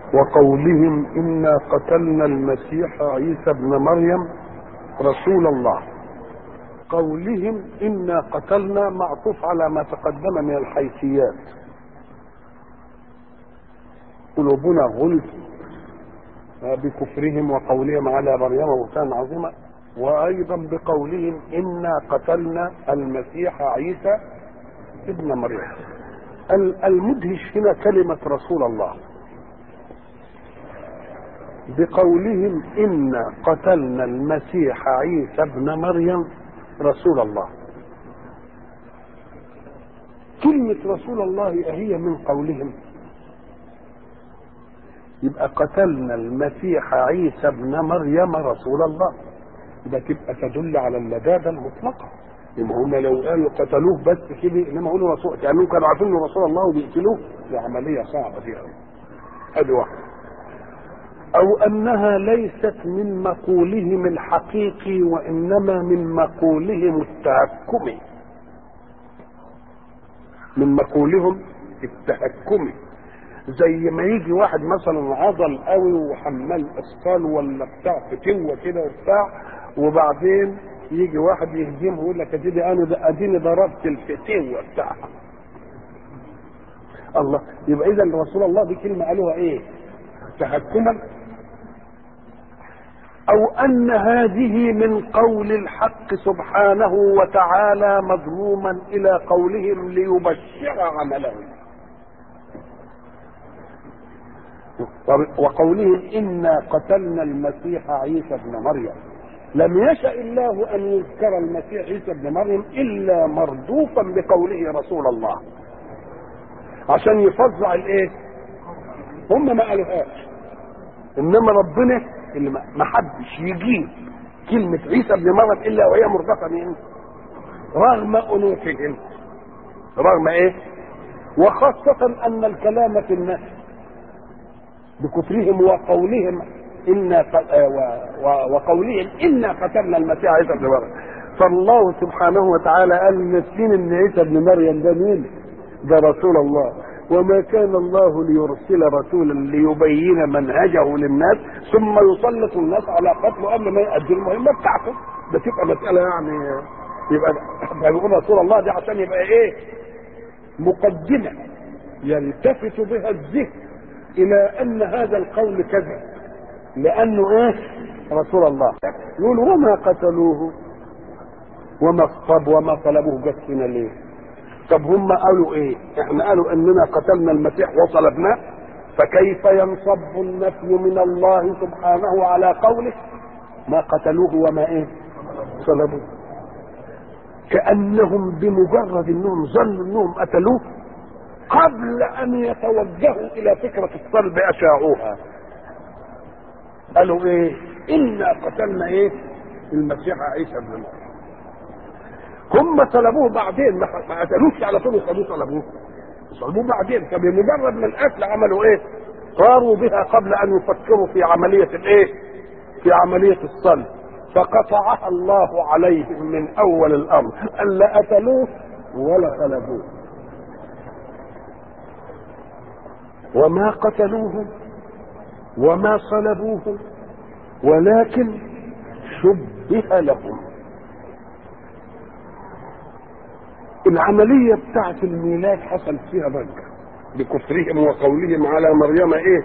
وقولهم انا قتلنا المسيح عيسى ابن مريم رسول الله قولهم انا قتلنا معطوف على ما تقدم من الحيثيات قلوبنا غلف بكفرهم وقولهم على مريم بهتانا عظيما وايضا بقولهم انا قتلنا المسيح عيسى ابن مريم المدهش هنا كلمه رسول الله بقولهم انا قتلنا المسيح عيسى ابن مريم رسول الله كلمة رسول الله هي من قولهم يبقى قتلنا المسيح عيسى ابن مريم رسول الله ده تبقى تدل على اللدادة المطلقة يبقى هم لو قالوا قتلوه بس كده انما قالوا رسول كانوا كانوا عارفين انه رسول الله وبيقتلوه دي عملية صعبة دي قوي ادي واحدة او انها ليست من مقولهم الحقيقي وانما من مقولهم التهكمي من مقولهم التهكمي زي ما يجي واحد مثلا عضل قوي وحمال اثقال ولا بتاع فتوه كده وبتاع وبعدين يجي واحد يهجمه ويقول لك اديني انا اديني ضربت الفتوه بتاعها الله يبقى اذا رسول الله دي كلمه قالوها ايه؟ تهكما او ان هذه من قول الحق سبحانه وتعالى مضموما الى قولهم ليبشر عملهم وقولهم انا قتلنا المسيح عيسى ابن مريم لم يشا الله ان يذكر المسيح عيسى ابن مريم الا مردوفا بقوله رسول الله عشان يفظع الايه هم ما قالوهاش انما ربنا اللي ما حدش يجيب كلمة عيسى ابن مريم الا وهي مرتفعة من رغم انوفهم رغم ايه وخاصة ان الكلام في الناس بكفرهم وقولهم إنا وقولهم إنا قتلنا المسيح عيسى ابن مريم فالله سبحانه وتعالى قال نسين ان عيسى ابن مريم ده مين؟ ده رسول الله وما كان الله ليرسل رسولا ليبين منهجه للناس ثم يسلط الناس على قتله قبل ما يؤدي المهمه بتاعته ده تبقى مساله يعني يبقى بيقول رسول الله دي عشان يبقى ايه؟ مقدمه يلتفت بها الذهن الى ان هذا القول كذب لانه ايه؟ رسول الله يقول وما قتلوه وما طب وما طلبوه جسنا ليه؟ طب هم قالوا ايه احنا قالوا اننا قتلنا المسيح وصلبناه فكيف ينصب النفي من الله سبحانه على قوله ما قتلوه وما ايه صلبوه كانهم بمجرد انهم ظنوا انهم قتلوه قبل ان يتوجهوا الى فكره الصلب اشاعوها قالوا ايه انا قتلنا ايه المسيح عيسى ابن مريم هم طلبوه بعدين ما قتلوش على طول وخدوه طلبوه طلبوه بعدين فبمجرد من القتل عملوا ايه؟ قاروا بها قبل ان يفكروا في عمليه الايه؟ في عمليه الصلب فقطعها الله عليهم من اول الامر الا قتلوه ولا طلبوه وما قتلوه وما صلبوه ولكن شبه لهم العملية بتاعت الميلاد حصل فيها ضجة بكفرهم وقولهم على مريم ايه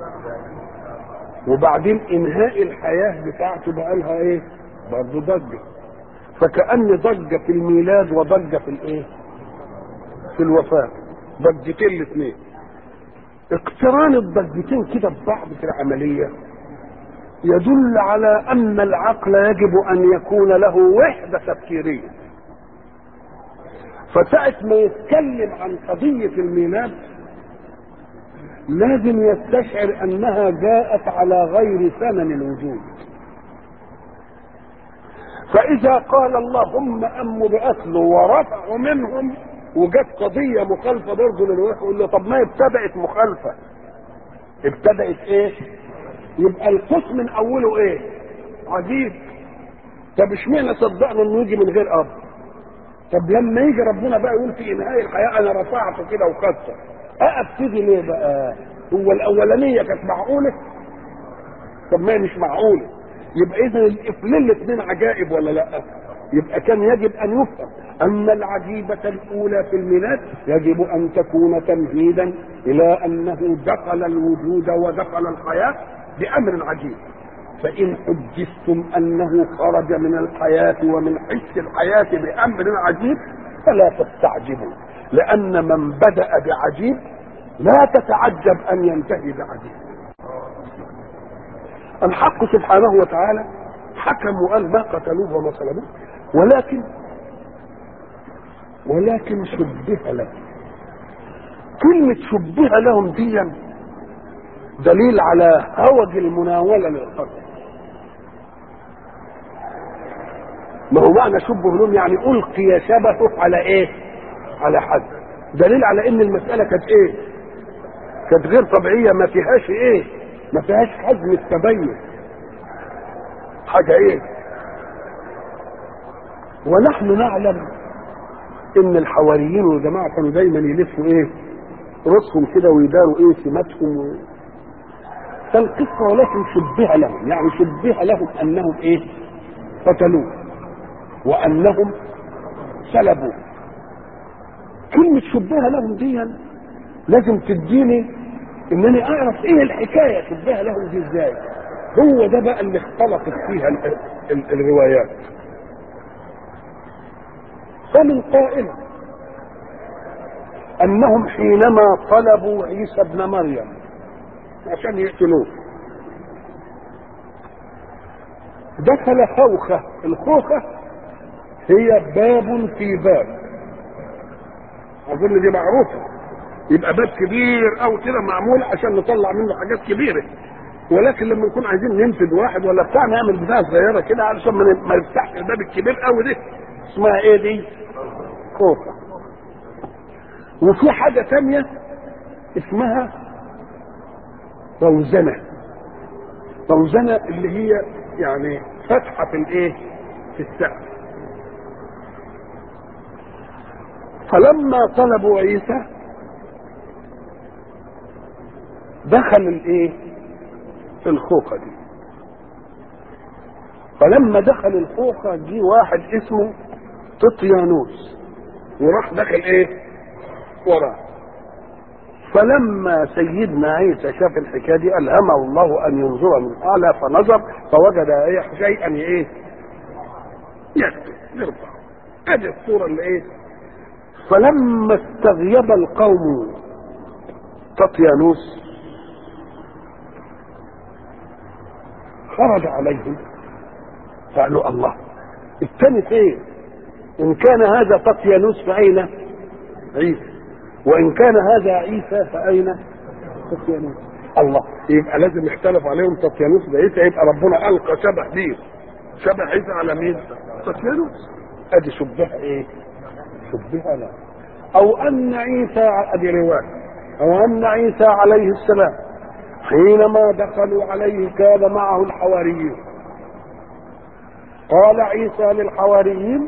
وبعدين انهاء الحياة بتاعته بقى لها ايه برضه ضجة فكأن ضجة في الميلاد وضجة في الايه في الوفاة ضجتين الاثنين اقتران الضجتين كده ببعض في العملية يدل على ان العقل يجب ان يكون له وحدة تفكيرية فساعة ما يتكلم عن قضية الميلاد لازم يستشعر انها جاءت على غير ثمن الوجود فاذا قال اللهم ام بقتله ورفعوا منهم وجت قضيه مخالفه برضه للوحي يقول له طب ما ابتدات مخالفه ابتدات ايه يبقى القوس من اوله ايه عجيب طب اشمعنى صدقنا انه يجي من غير اب طب لما يجي ربنا بقى يقول في انهاء الحياه انا رفعته كده وخدته ابتدي ليه بقى هو الاولانيه كانت معقوله طب ما هي مش معقوله يبقى اذا الافلين الاثنين عجائب ولا لا يبقى كان يجب ان يفهم ان العجيبه الاولى في الميلاد يجب ان تكون تمهيدا الى انه دخل الوجود ودخل الحياه بامر عجيب فان حجزتم انه خرج من الحياه ومن حس الحياه بامر عجيب فلا تستعجبوا لان من بدا بعجيب لا تتعجب ان ينتهي بعجيب الحق سبحانه وتعالى حكم وقال ما قتلوه وما صلبوه ولكن ولكن شبه لهم كلمة شبه لهم دي دليل على هوج المناولة للقتل ما هو معنى شبه لهم يعني ألقي شبهه على إيه؟ على حد دليل على إن المسألة كانت إيه؟ كانت غير طبيعية ما فيهاش إيه؟ ما فيهاش حزم التبين حاجة إيه؟ ونحن نعلم ان الحواريين والجماعه كانوا دايما يلفوا ايه راسهم كده ويداروا ايه سماتهم و... فالقصه ولكن شبه لهم يعني شبه لهم انهم ايه قتلوه وانهم سلبوه كلمة شبه لهم دي لازم تديني انني اعرف ايه الحكاية شبه لهم دي ازاي هو ده بقى اللي اختلطت فيها ال ال الروايات فمن قائل انهم حينما طلبوا عيسى ابن مريم عشان يقتلوه دخل خوخة الخوخة هي باب في باب اظن دي معروفة يبقى باب كبير او كده معمول عشان نطلع منه حاجات كبيرة ولكن لما نكون عايزين ننفذ واحد ولا بتاع نعمل بتاع صغيرة كده علشان ما يفتحش الباب الكبير قوي ده اسمها ايه دي؟ خوخة وفي حاجة تانية اسمها روزنة روزنة اللي هي يعني فتحة في الايه في السقف فلما طلبوا عيسى دخل الايه الخوخة دي فلما دخل الخوخة جه واحد اسمه ططيانوس وراح دخل ايه وراه فلما سيدنا عيسى شاف الحكايه دي الهمه الله ان ينظر من اعلى فنظر فوجد ايه شيئا ايه يكتب يرفع ادي الصوره اللي ايه فلما استغيب القوم تطيانوس خرج عليهم قالوا الله الثاني فين ان كان هذا تطيانوس فاين عيسى وان كان هذا عيسى فاين تطيانوس الله يبقى لازم يختلف عليهم تطيانوس بعيسى يبقى ربنا القى شبه دين شبه عيسى على مين تطيانوس ادي شبه ايه شبه له او ان عيسى ادي روايه او ان عيسى عليه السلام حينما دخلوا عليه كان معه الحواريون قال عيسى للحواريين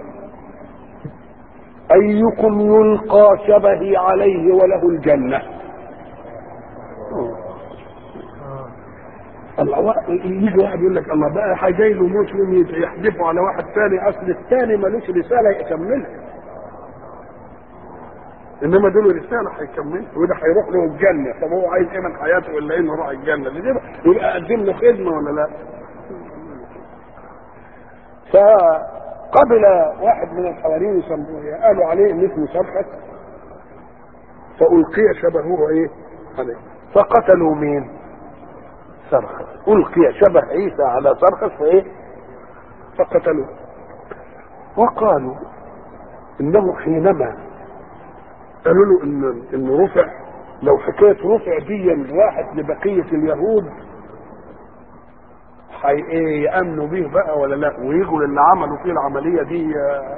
ايكم يلقى شبهي عليه وله الجنه الله يجي واحد يقول لك الله بقى حاجي له مسلم يحدفوا على واحد ثاني اصل الثاني ملوش رساله يكملها انما دول رساله هيكملها وده هيروح له الجنه طب هو عايز ايه من حياته ولا انه يروح الجنه دي يبقى قدم له خدمه ولا لا؟ فقبل واحد من الحواريين يسموه قالوا عليه ان اسمه سرخس فألقي شبهه ايه عليه فقتلوا مين سرخس ألقي شبه عيسى على سرخس فايه فقتلوه وقالوا انه حينما قالوا له ان انه رفع لو حكايه رفع دي واحد لبقيه اليهود حي ايه يامنوا بيه بقى ولا لا ويجوا للي عملوا فيه العمليه دي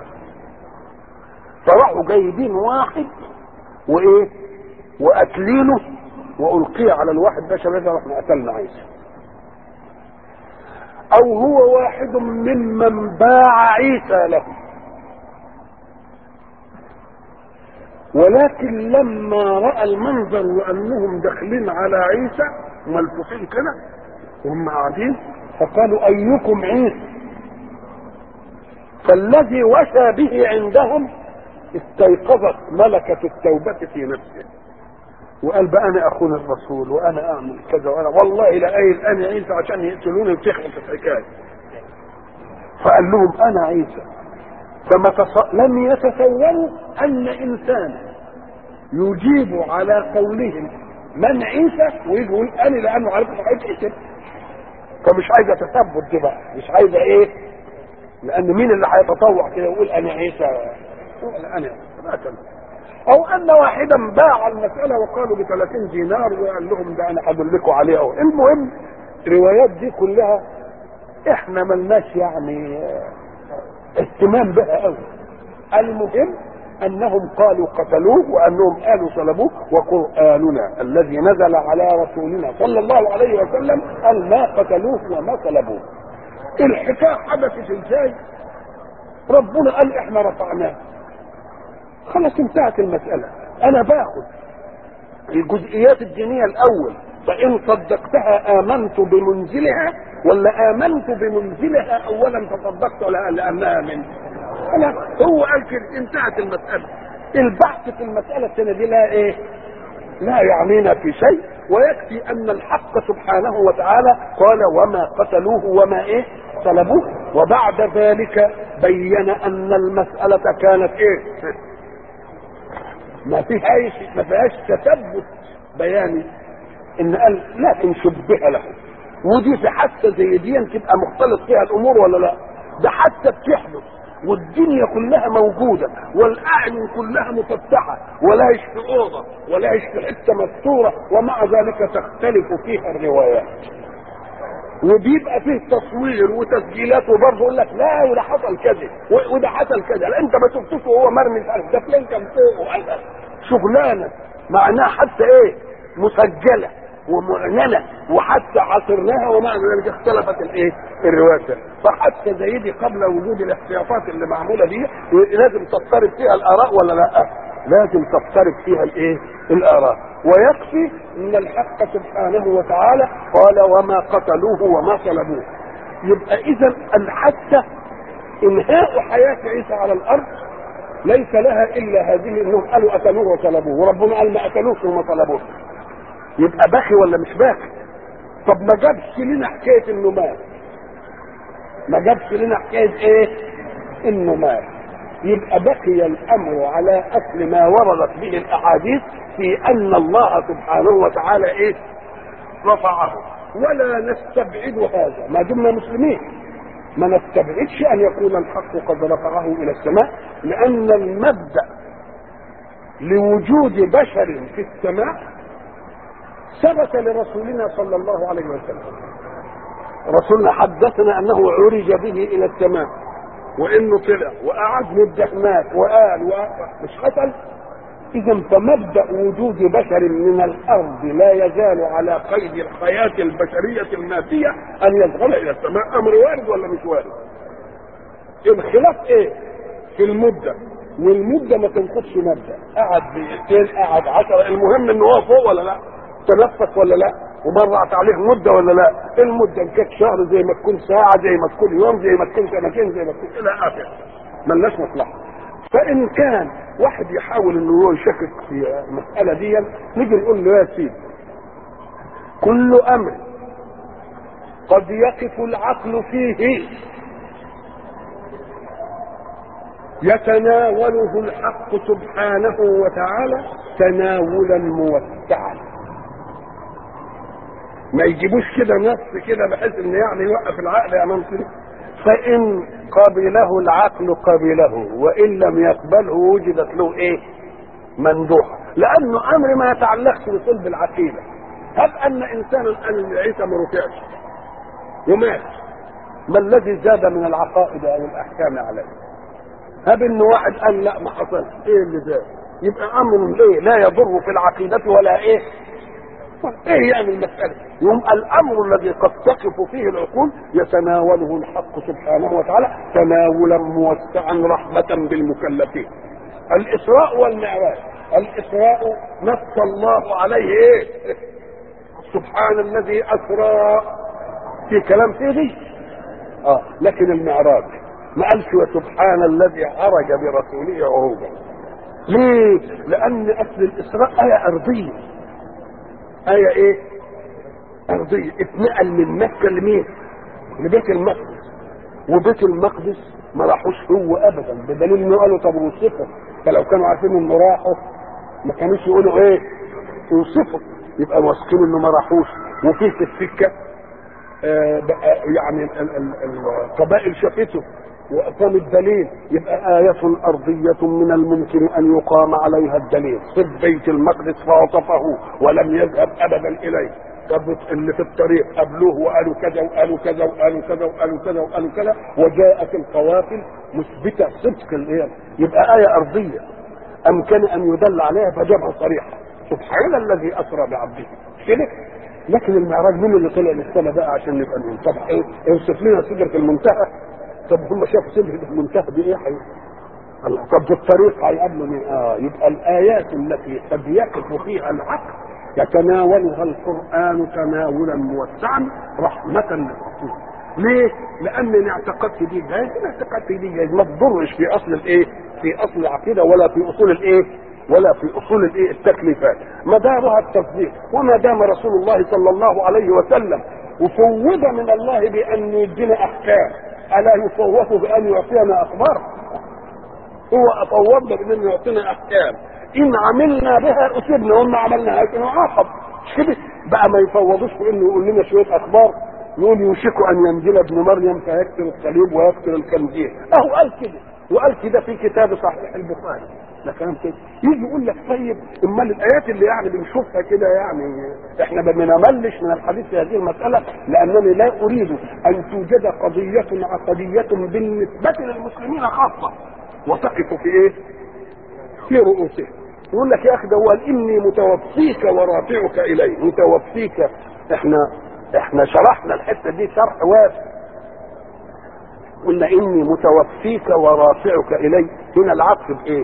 فراحوا جايبين واحد وايه وقاتلينه والقي على الواحد ده شباب واحنا قتلنا عيسى او هو واحد ممن باع عيسى له ولكن لما راى المنظر وانهم داخلين على عيسى ملفوفين كده وهم قاعدين فقالوا ايكم عيسى فالذي وشى به عندهم استيقظت ملكة التوبة في نفسه وقال بقى انا اخون الرسول وانا اعمل كذا وانا والله لا قايل انا عيسى عشان يقتلوني وتخلص الحكايه فقال لهم انا عيسى فما تص... لم يتصوروا ان انسانا يجيب على قولهم من عيسى ويجي يقول انا لانه عارف انه هيتقتل فمش عايزه تثبت دي بقى مش عايزه ايه لان مين اللي هيتطوع كده يقول انا عيسى ولا انا مثلا او ان واحدا باع المساله وقالوا ب 30 دينار وقال لهم ده انا هدلكوا عليه أو المهم الروايات دي كلها احنا ملناش يعني اهتمام بها قوي المهم انهم قالوا قتلوه وانهم قالوا صلبوه وقراننا الذي نزل على رسولنا صلى الله عليه وسلم قال ما قتلوه وما صلبوه الحكايه حدثت ازاي ربنا قال احنا رفعناه خلاص انتهت المساله انا باخد الجزئيات الدينيه الاول فان صدقتها امنت بمنزلها ولا امنت بمنزلها اولا فصدقت ولا لانها من خلاص هو قال كده انتهت المساله البحث في المساله الثانيه دي لا ايه لا يعنينا في شيء ويكفي ان الحق سبحانه وتعالى قال وما قتلوه وما ايه صلبوه وبعد ذلك بين ان المساله كانت ايه ما فيهاش ما فيهاش تثبت بياني ان قال لكن شبه له ودي في حادثه زي دي تبقى مختلط فيها الامور ولا لا ده حادثه بتحدث والدنيا كلها موجودة والأعين كلها مفتحة ولا في أوضة ولا في حتة مستورة ومع ذلك تختلف فيها الروايات وبيبقى فيه تصوير وتسجيلات وبرضه يقول لك لا وده حصل كذا وده حصل كذا لا انت ما شفتوش وهو مرمي مش عارف ده فلان كان فوق وهذا شغلانه معناها حتى ايه مسجله ومعلنه وحتى عصرناها ومع ذلك اختلفت الايه؟ الروايات فحتى زي دي قبل وجود الاحتياطات اللي معموله دي لازم تضطرب فيها الاراء ولا لا؟ لازم تضطرب فيها الايه؟ الاراء ويكفي ان الحق سبحانه وتعالى قال وما قتلوه وما صلبوه يبقى اذا الحتى انهاء حياه عيسى على الارض ليس لها الا هذه انهم قالوا قتلوه وصلبوه وربنا قال ما قتلوش وما صلبوه يبقى باكي ولا مش باكي طب ما جابش لنا حكايه انه مات ما جابش لنا حكايه ايه انه مات يبقى بقي الامر على اصل ما وردت به الاحاديث في ان الله سبحانه وتعالى ايه رفعه ولا نستبعد هذا ما دمنا مسلمين ما نستبعدش ان يكون الحق قد رفعه الى السماء لان المبدا لوجود بشر في السماء ثبت لرسولنا صلى الله عليه وسلم رسولنا حدثنا انه عرج به الى السماء وانه طلع وقعد مده هناك وقال مش قتل اذا فمبدا وجود بشر من الارض لا يزال على قيد الحياه البشريه الماديه ان يذهب الى السماء امر وارد ولا مش وارد الخلاف ايه في المده والمده ما تنقضش مده قعد دقيقتين قعد عشرة المهم ان هو فوق ولا لا تنفس ولا لا ومرت عليه مده ولا لا المده ان كانت شهر زي ما تكون ساعه زي ما تكون يوم زي ما تكون سنتين زي ما تكون الى اخره ملناش مصلحه فان كان واحد يحاول انه هو يشكك في المساله دي نيجي نقول له يا سيدي كل امر قد يقف العقل فيه يتناوله الحق سبحانه وتعالى تناولا موسعا ما يجيبوش كده نص كده بحيث ان يعني يوقف العقل امام سنة فان قبله العقل قبله وان لم يقبله وجدت له ايه مندوحه لانه امر ما يتعلقش بصلب العقيده هب ان انسانا قال عيسى ما رفعش ومات ما الذي زاد من العقائد او الاحكام عليه هب ان واحد قال لا ما حصلش ايه اللي زاد يبقى امر ايه لا يضر في العقيده ولا ايه ايه يعني المسألة يوم الامر الذي قد تقف فيه العقول يتناوله الحق سبحانه وتعالى تناولا موسعا رحمة بالمكلفين الاسراء والمعراج الاسراء نص الله عليه ايه سبحان الذي اسرى في كلام فيه دي اه لكن المعراج ما قالش وسبحان الذي عرج برسوله عروجا ليه لان اصل الاسراء ايه ارضيه ايه ايه ارضيه اتنقل من مكه لمين لبيت المقدس وبيت المقدس ما راحوش هو ابدا بدليل انه قالوا طب وصفه فلو كانوا عارفين انه راحوا ما كانوش يقولوا ايه يوصفوا يبقى واثقين انه ما راحوش وفي في السكه آه بقى يعني ال- ال- القبائل شافته واقام الدليل يبقى آية أرضية من الممكن أن يقام عليها الدليل صف بيت المقدس فوصفه ولم يذهب أبدا إليه طب اللي في الطريق قابلوه وقالوا كذا وقالوا كذا وقالوا كذا وقالوا كذا وقالوا كذا وجاءت القوافل مثبته صدق الايه يبقى ايه ارضيه امكن ان يدل عليها فجابها صريحه سبحان الذي اسرى بعبده مش كده لكن المعراج مين اللي طلع للسماء بقى عشان نبقى نقول طب ايه اوصف لنا سدره المنتهى طب هم شافوا سدره المنتهى دي ايه حقيقة. الله طب في الطريق هيقابلوا مين؟ اه يبقى الايات التي قد يقف فيها العقل يتناولها القران تناولا موسعا رحمه للرسول. ليه؟ لان اعتقدت دي جايز انا اعتقدت دي جايز ما تضرش في اصل الايه؟ في اصل العقيده ولا في اصول الايه؟ ولا في اصول الايه؟ التكليفات. مدارها التصديق وما دام رسول الله صلى الله عليه وسلم وفوض من الله بان يدينا احكام الا يفوض بان يعطينا اخبار؟ هو فوضنا بان يعطينا احكام ان عملنا بها اصبنا وما عملناهاش نعاقب مش كده بقى ما يفوضوش بانه يقول لنا شويه اخبار يقول يوشك ان ينزل ابن مريم فيكسر الصليب ويكسر الخنزير اهو قال كده وقال كده في كتاب صحيح البخاري ده كلام كده يجي يقول لك طيب امال الايات اللي يعني بنشوفها كده يعني احنا ما بنملش من الحديث في هذه المساله لانني لا اريد ان توجد قضيه عقديه بالنسبه للمسلمين خاصه وتقف في ايه؟ في رؤوسهم يقول لك يا اخي ده هو قال اني متوفيك ورافعك الي متوفيك احنا احنا شرحنا الحته دي شرح واسع قلنا اني متوفيك ورافعك الي هنا العطف بايه؟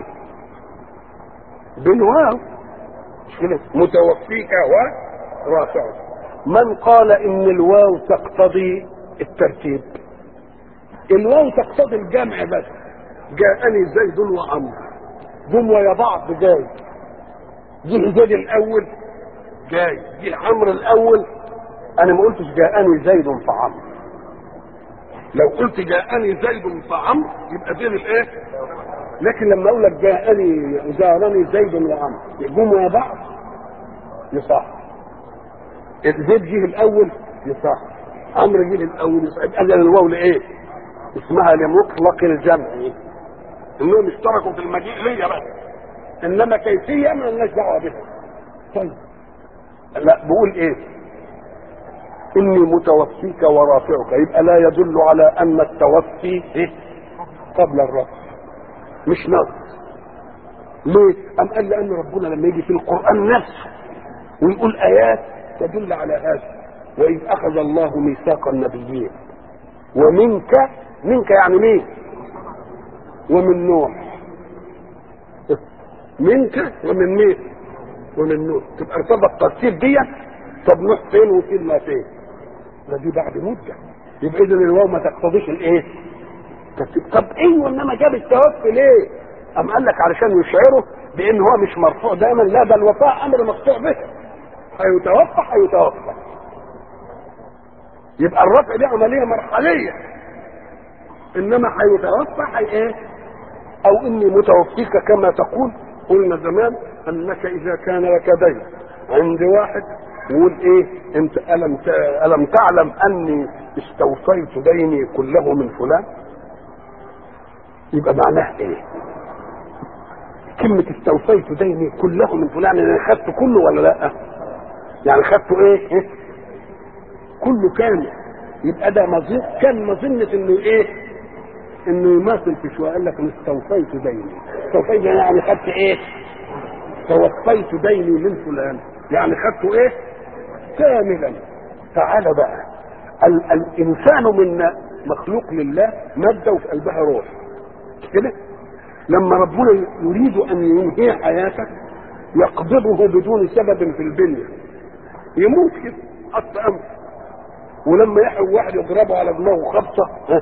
بالواو مش كده متوفيك ورافعك من قال ان الواو تقتضي الترتيب الواو تقتضي الجمع بس جاءني زيد وعمرو جم ويا بعض جاي جه زيد الاول جاي جه عمرو الاول انا ما قلتش جاءني زيد فعمرو لو قلت جاءني زيد فعمرو يبقى دين الايه لكن لما اقول لك جاءني زارني زيد وعمرو جم ويا بعض يصح زيد جه الاول يصح عمرو جه الاول يصح يبقى اذن الواو لايه اسمها لمطلق الجمع انهم اشتركوا في المجيء ليا بس انما كيفيه ما لناش دعوه بها طيب لا بقول ايه اني متوفيك ورافعك يبقى لا يدل على ان التوفي إيه؟ قبل الرفع مش نص ليه؟ أم قال لأن ربنا لما يجي في القرآن نفسه ويقول آيات تدل على هذا وإذ أخذ الله ميثاق النبيين ومنك منك يعني مين؟ ومن نوح منك ومن مين ومن نوح تبقى ارتبط ترتيب دي طب نوح فين وفين ما فين ده دي بعد مده يبقى اذا الواو ما تقتضيش الايه ترتيب. طب ايوه انما جاب التوفي ليه ام قال لك علشان يشعره بان هو مش مرفوع دايما لا ده الوفاء امر مقطوع به هيتوفى هيتوفى يبقى الرفع دي عمليه مرحليه انما هيتوفى هي ايه او اني متوفيك كما تقول قلنا زمان انك اذا كان لك دين عند واحد يقول ايه انت الم الم تعلم اني استوفيت ديني كله من فلان يبقى معناه ايه كلمة استوفيت ديني كله من فلان انا خدته كله ولا لا يعني خدته ايه, إيه؟ كله كامل يبقى ده مظن كان مظنة انه ايه انه يماثل في شويه قال لك انا استوفيت ديني استوفيت ديني يعني خدت ايه توفيت ديني من فلان يعني خدته ايه كاملا تعالى بقى ال الانسان منا مخلوق لله ماده وفي قلبها روح كده لما ربنا يريد ان ينهي حياتك يقبضه بدون سبب في البنيه يموت كده حط انف ولما يحب واحد يضربه على دماغه خبطه ها،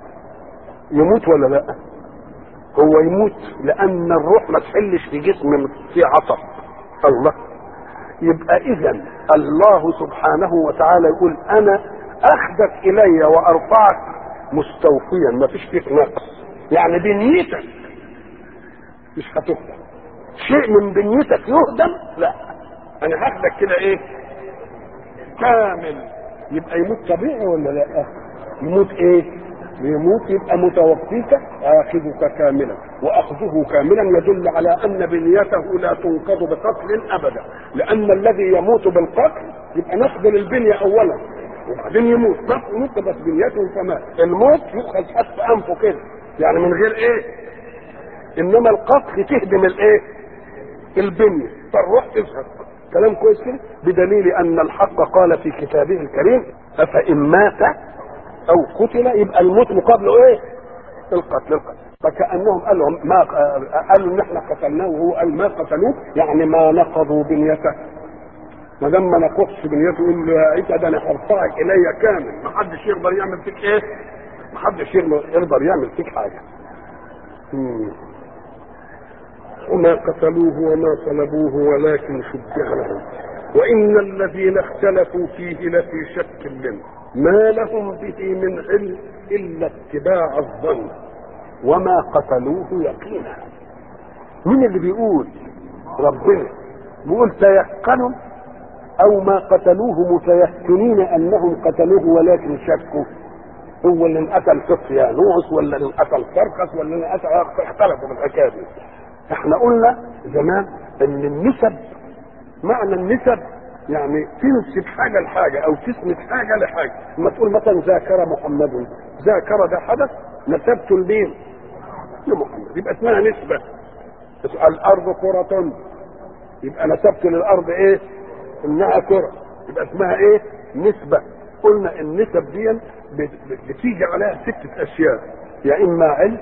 يموت ولا لا هو يموت لان الروح ما تحلش في جسم فيه عصب الله يبقى اذا الله سبحانه وتعالى يقول انا اخذك الي وارفعك مستوفيا ما فيش فيك نقص يعني بنيتك مش هتهدم شيء من بنيتك يهدم لا انا هاخدك كده ايه كامل يبقى يموت طبيعي ولا لا يموت ايه يموت يبقى متوفيك اخذك كاملا واخذه كاملا يدل على ان بنيته لا تنقض بقتل ابدا لان الذي يموت بالقتل يبقى نقض للبنيه اولا وبعدين يموت بس نقضت بنيته فمات الموت يؤخذ حتف انفه كده يعني من غير ايه انما القتل تهدم الايه البنيه فالروح تزهق كلام كويس كده بدليل ان الحق قال في كتابه الكريم افان مات او قتل يبقى الموت مقابله ايه القتل القتل فكانهم قالوا ما قالوا ان احنا قتلناه وهو قال ما قتلوه يعني ما نقضوا بنيته ما دام ما نقضش بنيته يقول له يا عيسى ده انا هرفعك الي كامل ما حدش يقدر يعمل فيك ايه ما حدش يقدر يعمل فيك حاجه مم. وما قتلوه وما صلبوه ولكن شبه لهم وان الذين اختلفوا فيه لفي شك منه ما لهم به من علم الا اتباع الظن وما قتلوه يقينا مين اللي بيقول ربنا بيقول تيقنوا او ما قتلوه متيقنين انهم قتلوه ولكن شكوا هو اللي انقتل سفيانوس ولا اللي انقتل سرقس ولا اللي انقتل اختلفوا بالحكايه دي احنا قلنا زمان ان النسب معنى النسب يعني تنسب حاجة لحاجة أو تسند حاجة لحاجة لما تقول مثلا ذاكر محمد ذاكر ده حدث نسبته لمين؟ لمحمد يبقى اسمها نسبة الأرض كرة يبقى نسبت للأرض إيه؟ إنها كرة يبقى اسمها إيه؟ نسبة قلنا النسب دي بتيجي عليها ستة أشياء يا إما علم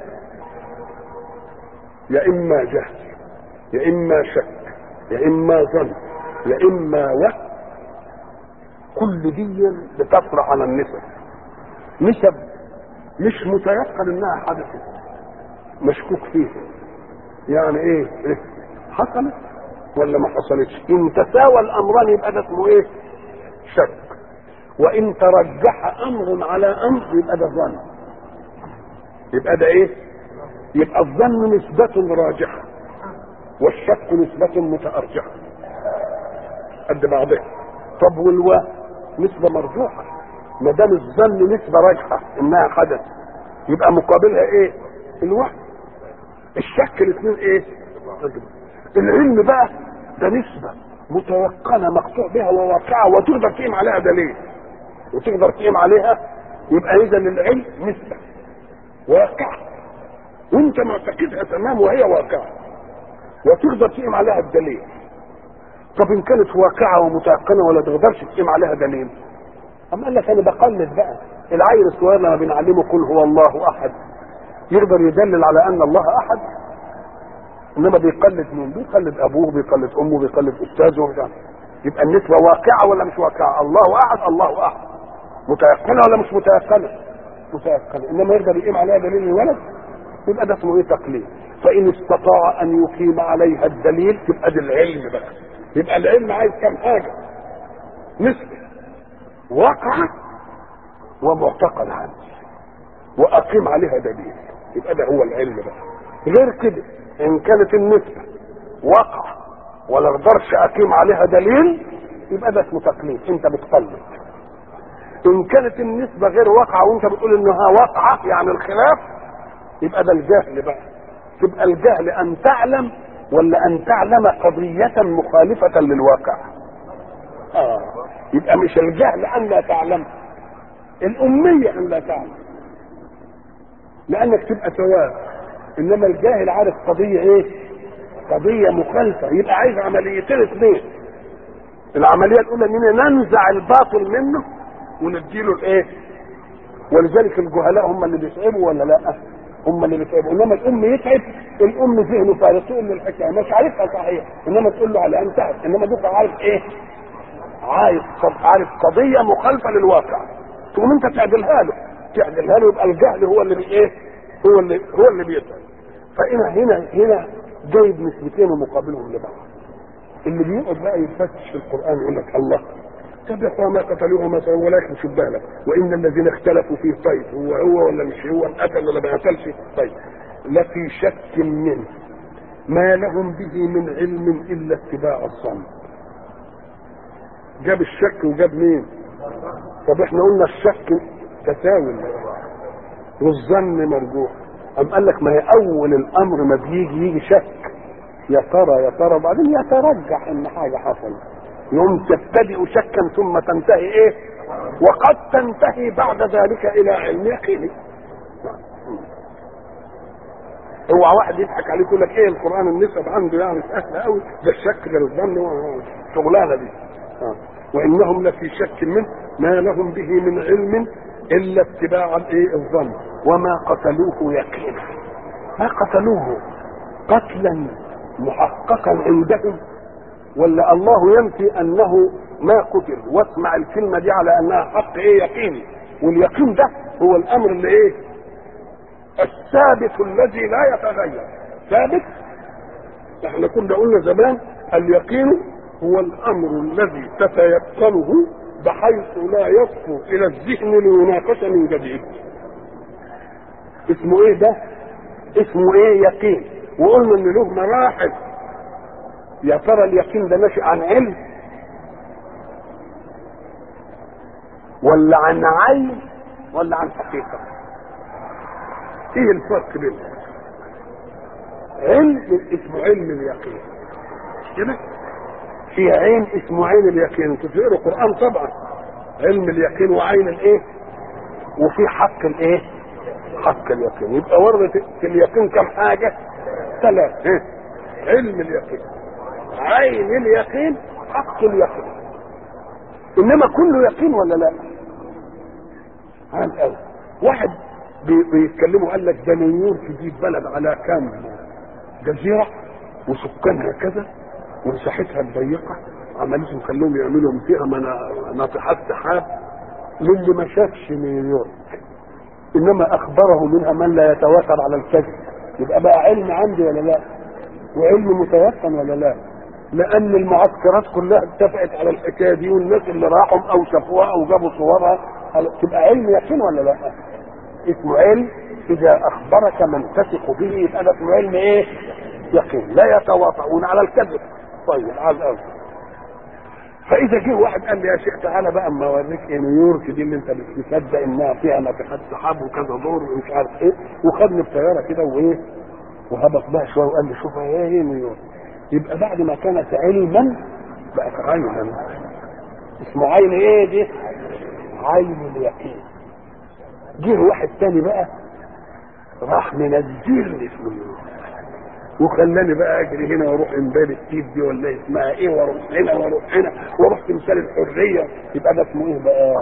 يا إما جهل يا إما شك يا إما ظن يا اما وهم كل دي بتطرح على النسب نسب مش متيقن انها حدثت مشكوك فيها يعني ايه, إيه؟ حصلت ولا ما حصلتش ان تساوى الامران يبقى ده اسمه ايه شك وان ترجح امر على امر يبقى ده ظن يبقى ده ايه يبقى الظن نسبة راجحة والشك نسبة متأرجحة قد بعضها طب والواء نسبة مرجوحة ما دام الظن نسبة راجحة انها حدث يبقى مقابلها ايه؟ الوهم الشك الاثنين ايه؟ العلم بقى ده نسبة متيقنة مقطوع بها وواقعة وتقدر تقيم عليها دليل وتقدر تقيم عليها يبقى اذا العلم نسبة واقعة وانت معتقدها تمام وهي واقعة وتقدر تقيم عليها الدليل طب ان كانت واقعه ومتيقنه ولا تقدرش تقيم عليها دليل اما قال لك انا بقلد بقى العيل الصغير لما بنعلمه قل هو الله احد يقدر يدلل على ان الله احد انما بيقلد مين بيقلد ابوه بيقلد امه بيقلد استاذه ومش يبقى النسبه واقعه ولا مش واقعه الله احد الله احد متيقنه ولا مش متيقنه متيقنه انما يقدر يقيم عليها دليل الولد يبقى ده اسمه ايه تقليد فان استطاع ان يقيم عليها الدليل تبقى دي العلم بقى يبقى العلم عايز كم حاجه نسبه واقعه ومعتقد عنه واقيم عليها دليل يبقى ده هو العلم بقى غير كده ان كانت النسبه واقعه ولا اقدرش اقيم عليها دليل يبقى ده اسمه تقليد انت بتقلد ان كانت النسبه غير واقعه وانت بتقول انها واقعه يعني الخلاف يبقى ده الجهل بقى تبقى الجهل ان تعلم ولا ان تعلم قضية مخالفة للواقع آه. يبقى مش الجهل ان لا تعلم الامية ان لا تعلم لانك تبقى سواء انما الجاهل عارف قضية ايه قضية مخالفة يبقى عايز عمليتين اثنين العملية الاولى اننا ننزع الباطل منه ونديله الايه ولذلك الجهلاء هم اللي بيصعبوا ولا لا هم اللي بيتعبوا انما الام يتعب الام ذهنه فارغ تقول له الحكايه مش عارفها صحيح انما تقول له على ان تعب انما دوك عارف ايه؟ عارف عارف قضيه مخالفه للواقع تقوم انت تعدلها له تعدلها له يبقى الجهل هو اللي بي ايه؟ هو اللي هو اللي بيتعب فهنا هنا هنا جايب نسبتين ومقابلهم لبعض اللي بيقعد بقى يفتش في القران يقول لك الله طب يا اخوان ما قتلوه مثلا ولكن شوف بالك وان الذين اختلفوا فيه طيب هو هو ولا مش هو قتل ولا ما قتلش طيب لفي شك منه ما لهم به من علم الا اتباع الظن جاب الشك وجاب مين طب احنا قلنا الشك تساوي والظن مرجوح أم قال لك ما هي أول الأمر ما بيجي يجي شك يا ترى يا ترى بعدين يترجح إن حاجة حصلت يوم تبتدئ شكا ثم تنتهي إيه؟ وقد تنتهي بعد ذلك إلى علم يقيني اوعى واحد يضحك عليه يقول لك ايه القران النسب عنده يعني سهله قوي ده الشك ده الظن شغلانه دي آه. وانهم لفي شك منه ما لهم به من علم الا اتباع الايه الظن وما قتلوه يقينا ما قتلوه قتلا محققا عندهم ولا الله ينفي انه ما قتل واسمع الكلمه دي على انها حق ايه يقيني واليقين ده هو الامر اللي ايه الثابت الذي لا يتغير ثابت احنا كنا قلنا زمان اليقين هو الامر الذي تتيقنه بحيث لا يصفو الى الذهن ليناقش من جديد اسمه ايه ده اسمه ايه يقين وقلنا ان له مراحل يا ترى اليقين ده ناشئ عن علم ولا عن عين ولا عن حقيقه ايه الفرق بينهم علم اسمه علم اليقين كده في عين اسمه عين اليقين انتوا بتقروا قران طبعا علم اليقين وعين الايه وفي حق الايه حق اليقين يبقى ورد في اليقين كم حاجه ثلاث علم اليقين عين اليقين حق اليقين انما كله يقين ولا لا عن قوي واحد بيتكلموا قال لك ده نيويورك دي بلد على كام جزيره وسكانها كذا ومساحتها الضيقه عمالين خلوهم يعملوا فيها ناطحات سحاب للي ما شافش نيويورك انما اخبره منها من لا يتواتر على الكذب يبقى بقى علم عندي ولا لا وعلم متيقن ولا لا لان المعسكرات كلها اتفقت على الحكايه دي والناس اللي راحوا او شافوها او جابوا صورها تبقى علم يقين ولا لا اسمه علم اذا اخبرك من تثق به يبقى ده اسمه علم ايه يقين لا يتواطؤون على الكذب طيب على الارض فاذا جه واحد قال لي يا شيخ تعالى بقى اما اوريك ايه نيويورك دي اللي انت مش مصدق انها فيها ناطحات سحاب وكذا دور ومش عارف ايه وخدني بطياره كده وايه وهبط بقى شويه وقال لي شوف ايه هي نيويورك يبقى بعد ما كانت علما بقت عينا اسمه عين ايه دي عين اليقين جه واحد تاني بقى راح منزلني في نيويورك وخلاني بقى اجري هنا واروح امبابه التيب دي ولا اسمها ايه واروح هنا واروح هنا واروح تمثال الحريه يبقى ده اسمه ايه بقى؟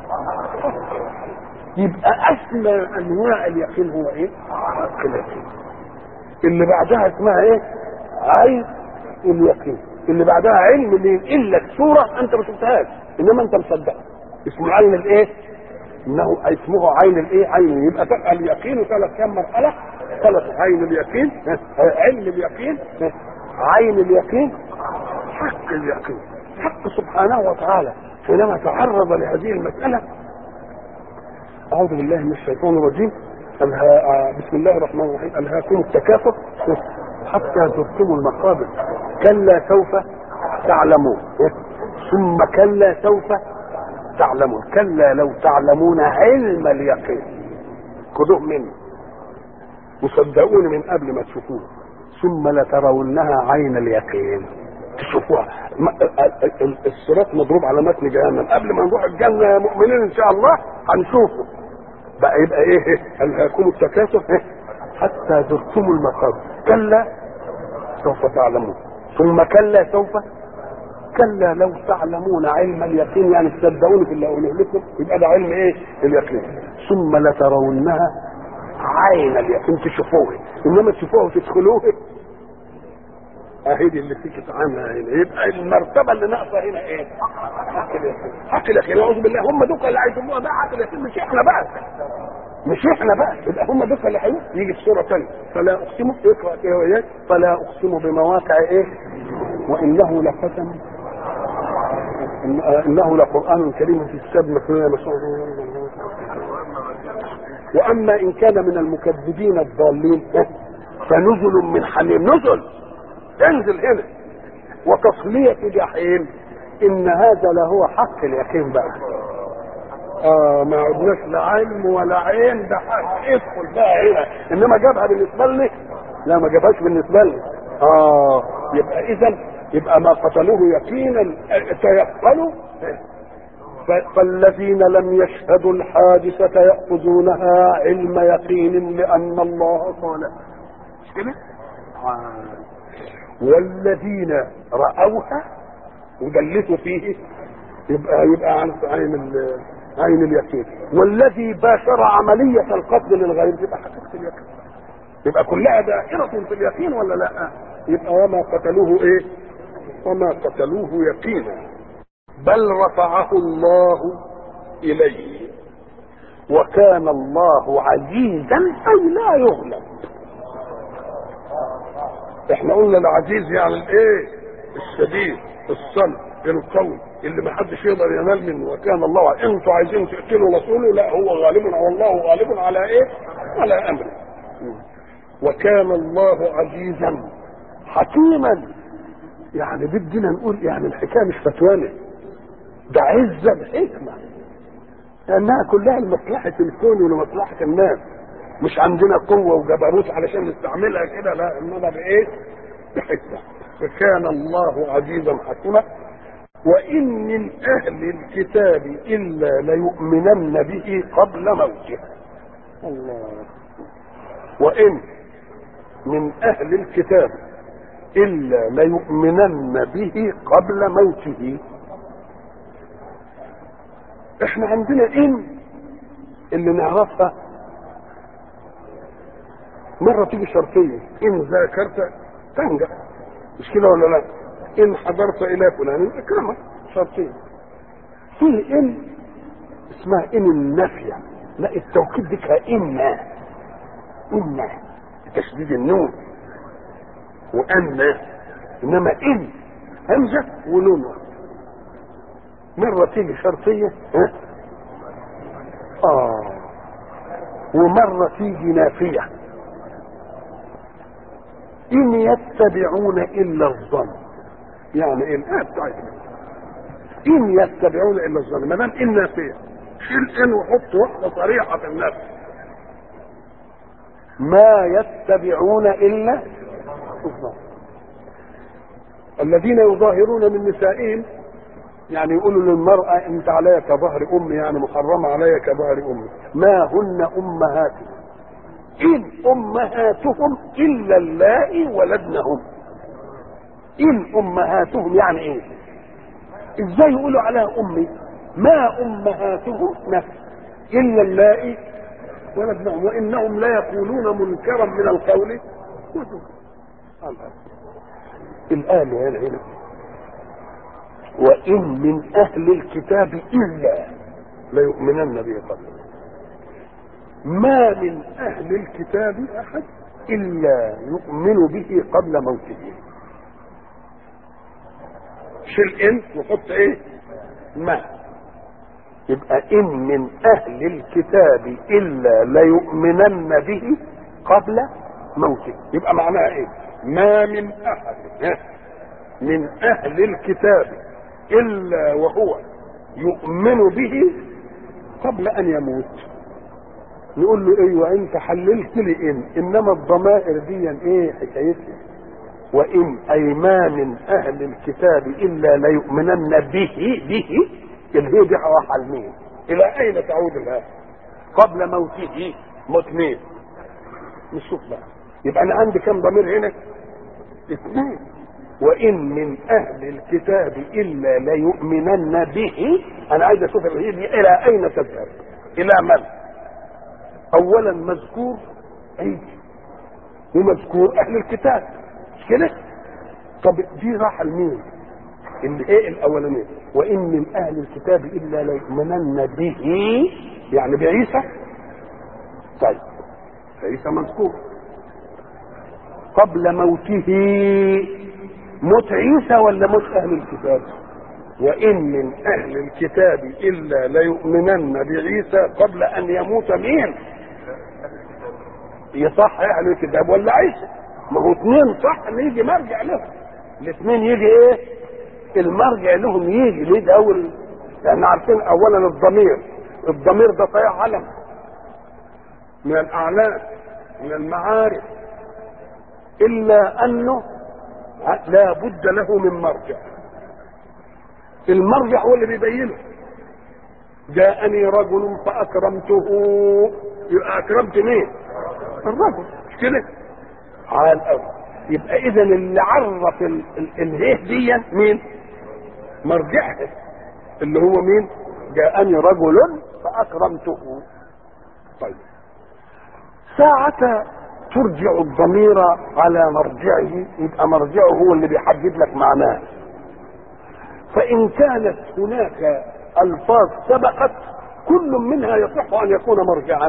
يبقى اسمى انواع اليقين هو ايه؟ حق اليقين اللي بعدها اسمها ايه؟ عين اليقين اللي بعدها علم اللي ينقل لك صوره انت ما شفتهاش انما انت مصدقها اسمه عين الايه؟ انه اسمه عين الايه؟ عين يبقى اليقين ثلاث كم مرحله ثلاث عين اليقين علم اليقين عين اليقين حق اليقين حق سبحانه وتعالى حينما تعرض لهذه المسألة أعوذ بالله من الشيطان الرجيم بسم الله الرحمن الرحيم ألهاكم التكاثر حتى زرتم المقابر كلا سوف تعلمون ثم كلا سوف تعلمون كلا لو تعلمون علم اليقين خذوه منه وصدقوني من قبل ما تشوفوه ثم لترونها عين اليقين تشوفوها الصراط مضروب على متن جهنم قبل ما نروح الجنه يا مؤمنين ان شاء الله هنشوفه بقى يبقى ايه الهاكم التكاثر حتى زرتم المقابر كلا سوف تعلمون ثم كلا سوف كلا لو تعلمون علم اليقين يعني تصدقوني في اللي اقوله لكم يبقى ده علم ايه اليقين ثم لترونها عين اليقين تشوفوه انما تشوفوه وتدخلوه اهي دي اللي فيك عنها هنا يبقى المرتبه اللي ناقصه هنا ايه؟ حق اليقين حق اليقين اعوذ بالله هم دول اللي هيسموها بقى حق اليقين مش احنا بقى مش احنا بقى يبقى هم دول اللي هيقول يجي في سوره ثانيه فلا اقسم اقرا كده وياك فلا اقسم بمواقع ايه؟ وانه لقسم انه لقران كريم في السبع واما ان كان من المكذبين الضالين فنزل من حميم نزل انزل هنا وتصلية جحيم ان هذا لهو حق اليقين بقى اه ما عدناش لا علم ولا عين ده حق ادخل بقى هنا انما جابها بالنسبه لي لا ما جابهاش بالنسبه لي اه يبقى اذا يبقى ما قتلوه يقينا تيقنوا فالذين لم يشهدوا الحادثة يأخذونها علم يقين لأن الله قال مش كده؟ والذين رأوها ودلسوا فيه يبقى يبقى عن عين عين اليقين والذي باشر عملية القتل للغير تبقى حقيقة اليقين يبقى كلها دائرة في اليقين ولا لا؟ يبقى وما قتلوه ايه؟ وما قتلوه يقينا بل رفعه الله اليه وكان الله عزيزا اي لا يغلب احنا قلنا العزيز يعني الايه الشديد الصلب القوي اللي ما حدش يقدر ينال منه وكان الله انتوا عايزين تقتلوا رسوله لا هو غالب والله غالب على ايه على امره وكان الله عزيزا حكيما يعني بدنا نقول يعني الحكايه مش فتوانه ده عزه بحكمه لانها كلها لمصلحه الكون ولمصلحه الناس مش عندنا قوه وجبروت علشان نستعملها كده لا انما بايه؟ بحكمه فكان الله عزيزا حكيما وان من اهل الكتاب الا ليؤمنن به قبل موته الله وان من اهل الكتاب الا ليؤمنن به قبل موته احنا عندنا ان اللي نعرفها مرة تيجي شرطية إن ذاكرت تنجح مش كده ولا لا؟ إن حضرت إلى فلان أكرمك شرطية في إن اسمها إن النافية لا التوكيد دي كإن إن تشديد النون وأن إنما إن همزة ونون مرة تيجي شرطية ها؟ آه ومرة تيجي نافية إن يتبعون إلا الظن يعني إيه الآية بتاعتنا إن يتبعون إلا الظن ما دام إن نافية شيل إن وحط واحدة صريحة في النفس ما يتبعون إلا الظن الذين يظاهرون من نسائهم يعني يقولوا للمرأة انت عليا كظهر امي يعني محرمة عليا كظهر امي ما هن امهاتهم ان امهاتهم الا اللائي ولدنهم ان امهاتهم يعني ايه ازاي يقولوا عليها امي ما امهاتهم نفس الا اللائي ولدنهم وانهم لا يقولون منكرا من القول الآن هنا هنا وإن من أهل الكتاب إلا ليؤمنن به قبل ما من أهل الكتاب أحد إلا يؤمن به قبل موته شيل إن وحط إيه ما يبقى إن من أهل الكتاب إلا ليؤمنن به قبل موته يبقى معناها إيه ما من أحد من أهل الكتاب إلا وهو يؤمن به قبل أن يموت نقول له ايوه انت حللت لي ان انما الضمائر دي ايه حكايتها وان اي ما من اهل الكتاب الا ليؤمنن به به اللي هي دي راح مين الى اين تعود الان قبل موته موت مين نشوف بقى يبقى انا عندي كم ضمير هنا اثنين وان من اهل الكتاب الا ليؤمنن به انا عايز اشوف هي دي الى اين تذهب الى من اولا مذكور عيسى ومذكور اهل الكتاب مش كده طب دي راحه لمين اللي ايه الاولانيه وان من اهل الكتاب الا ليؤمنن به يعني بعيسى طيب عيسى مذكور قبل موته موت عيسى ولا موت اهل الكتاب وان من اهل الكتاب الا ليؤمنن بعيسى قبل ان يموت مين يصح اهل الكتاب ولا عيسى ما هو اثنين صح ان يجي مرجع لهم الاثنين يجي ايه المرجع لهم يجي ليه ده اول لان عارفين اولا الضمير الضمير ده صحيح علم من الاعلام من المعارف الا انه لا بد له من مرجع المرجع هو اللي بيبينه جاءني رجل فاكرمته يبقى اكرمت مين الرجل مش كده عال قوي يبقى اذا اللي عرف الهيه دي مين مرجعها اللي هو مين جاءني رجل فاكرمته طيب ساعة ترجع الضمير على مرجعه يبقى مرجعه هو اللي بيحدد لك معناه فإن كانت هناك ألفاظ سبقت كل منها يصح أن يكون مرجعا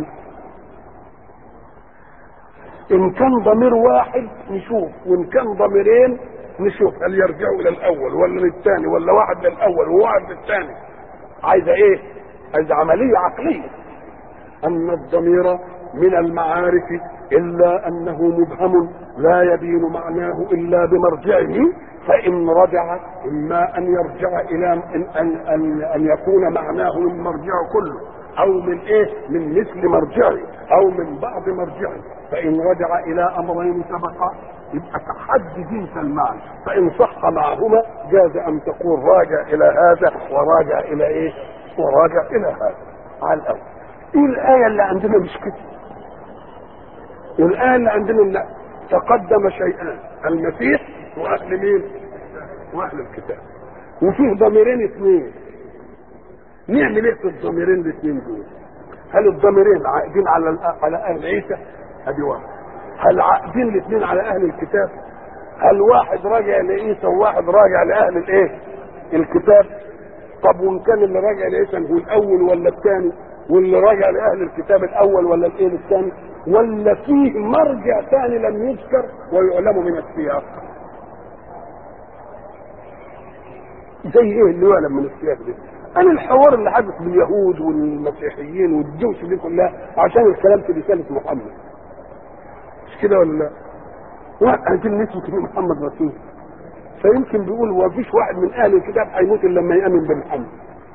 إن كان ضمير واحد نشوف وإن كان ضميرين نشوف هل يرجعوا إلى الأول ولا للثاني ولا واحد للأول وواحد للثاني عايزة إيه؟ عايزة عملية عقلية أن الضمير من المعارف إلا أنه مبهم لا يبين معناه إلا بمرجعه فإن رجع إما أن يرجع إلى أن, أن, أن, أن يكون معناه من مرجعه كله أو من إيه من مثل مرجعه أو من بعض مرجعه فإن رجع إلى أمرين سبقا يبقى تحدي جنس المعنى فإن صح معهما جاز أن تقول راجع إلى هذا وراجع إلى إيه وراجع إلى هذا على الأول إيه الآية اللي عندنا مش كده الآية اللي عندنا لا تقدم شيئان المسيح وأهل مين وأهل الكتاب وفيه ضميرين اثنين نعمل ايه في الضميرين الاثنين دول هل الضميرين عائدين على على اهل عيسى ادي واحد هل عائدين الاثنين على اهل الكتاب هل واحد راجع لعيسى وواحد راجع لاهل الايه الكتاب طب وان كان اللي راجع لعيسى هو الاول ولا الثاني واللي راجع لاهل الكتاب الاول ولا الايه الثاني ولا فيه مرجع ثاني لم يذكر ويعلم من السياق زي ايه اللي يعلم من السياق ده انا الحوار اللي حدث باليهود والمسيحيين والدوش دي كلها عشان الكلام في رساله محمد مش كده ولا لا؟ عايزين نثبت ان محمد رسول فيمكن بيقول هو فيش واحد من اهل الكتاب هيموت الا لما يامن بمحمد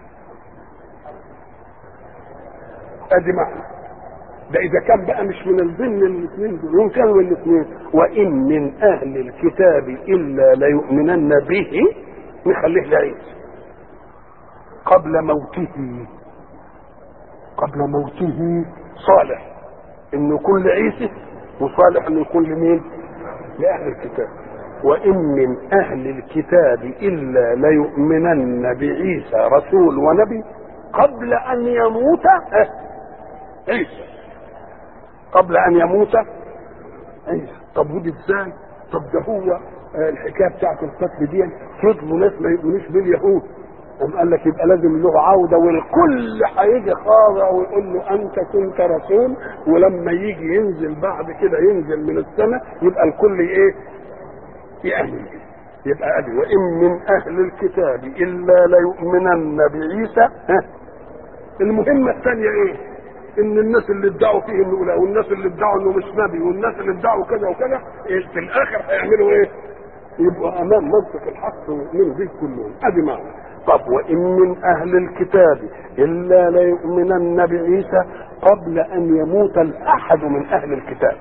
ادي معنى ده اذا كان بقى مش من الضمن الاثنين دول وان كانوا الاثنين وان من اهل الكتاب الا ليؤمنن به نخليه لعيسى قبل موته قبل موته صالح انه يكون لعيسى وصالح انه يكون لمين لاهل الكتاب وان من اهل الكتاب الا ليؤمنن بعيسى رسول ونبي قبل ان يموت عيسى قبل ان يموت عيسى طب ودي ازاي طب ده هو الحكايه بتاعت القتل دي فضلوا ناس ما يؤمنوش باليهود قام قال لك يبقى لازم له عوده والكل هيجي خاضع ويقول له انت كنت رسول ولما يجي ينزل بعد كده ينزل من السماء يبقى الكل ايه؟ يامن يبقى ادي وان من اهل الكتاب الا ليؤمنن بعيسى ها المهمه الثانيه ايه؟ ان الناس اللي ادعوا فيه انه لا والناس اللي ادعوا انه مش نبي والناس اللي ادعوا كذا وكذا إيه في الاخر هيعملوا ايه؟ يبقوا امام منطق الحق ويؤمنوا به كلهم ادي معنى طب وان من اهل الكتاب الا ليؤمنن بعيسى قبل ان يموت الاحد من اهل الكتاب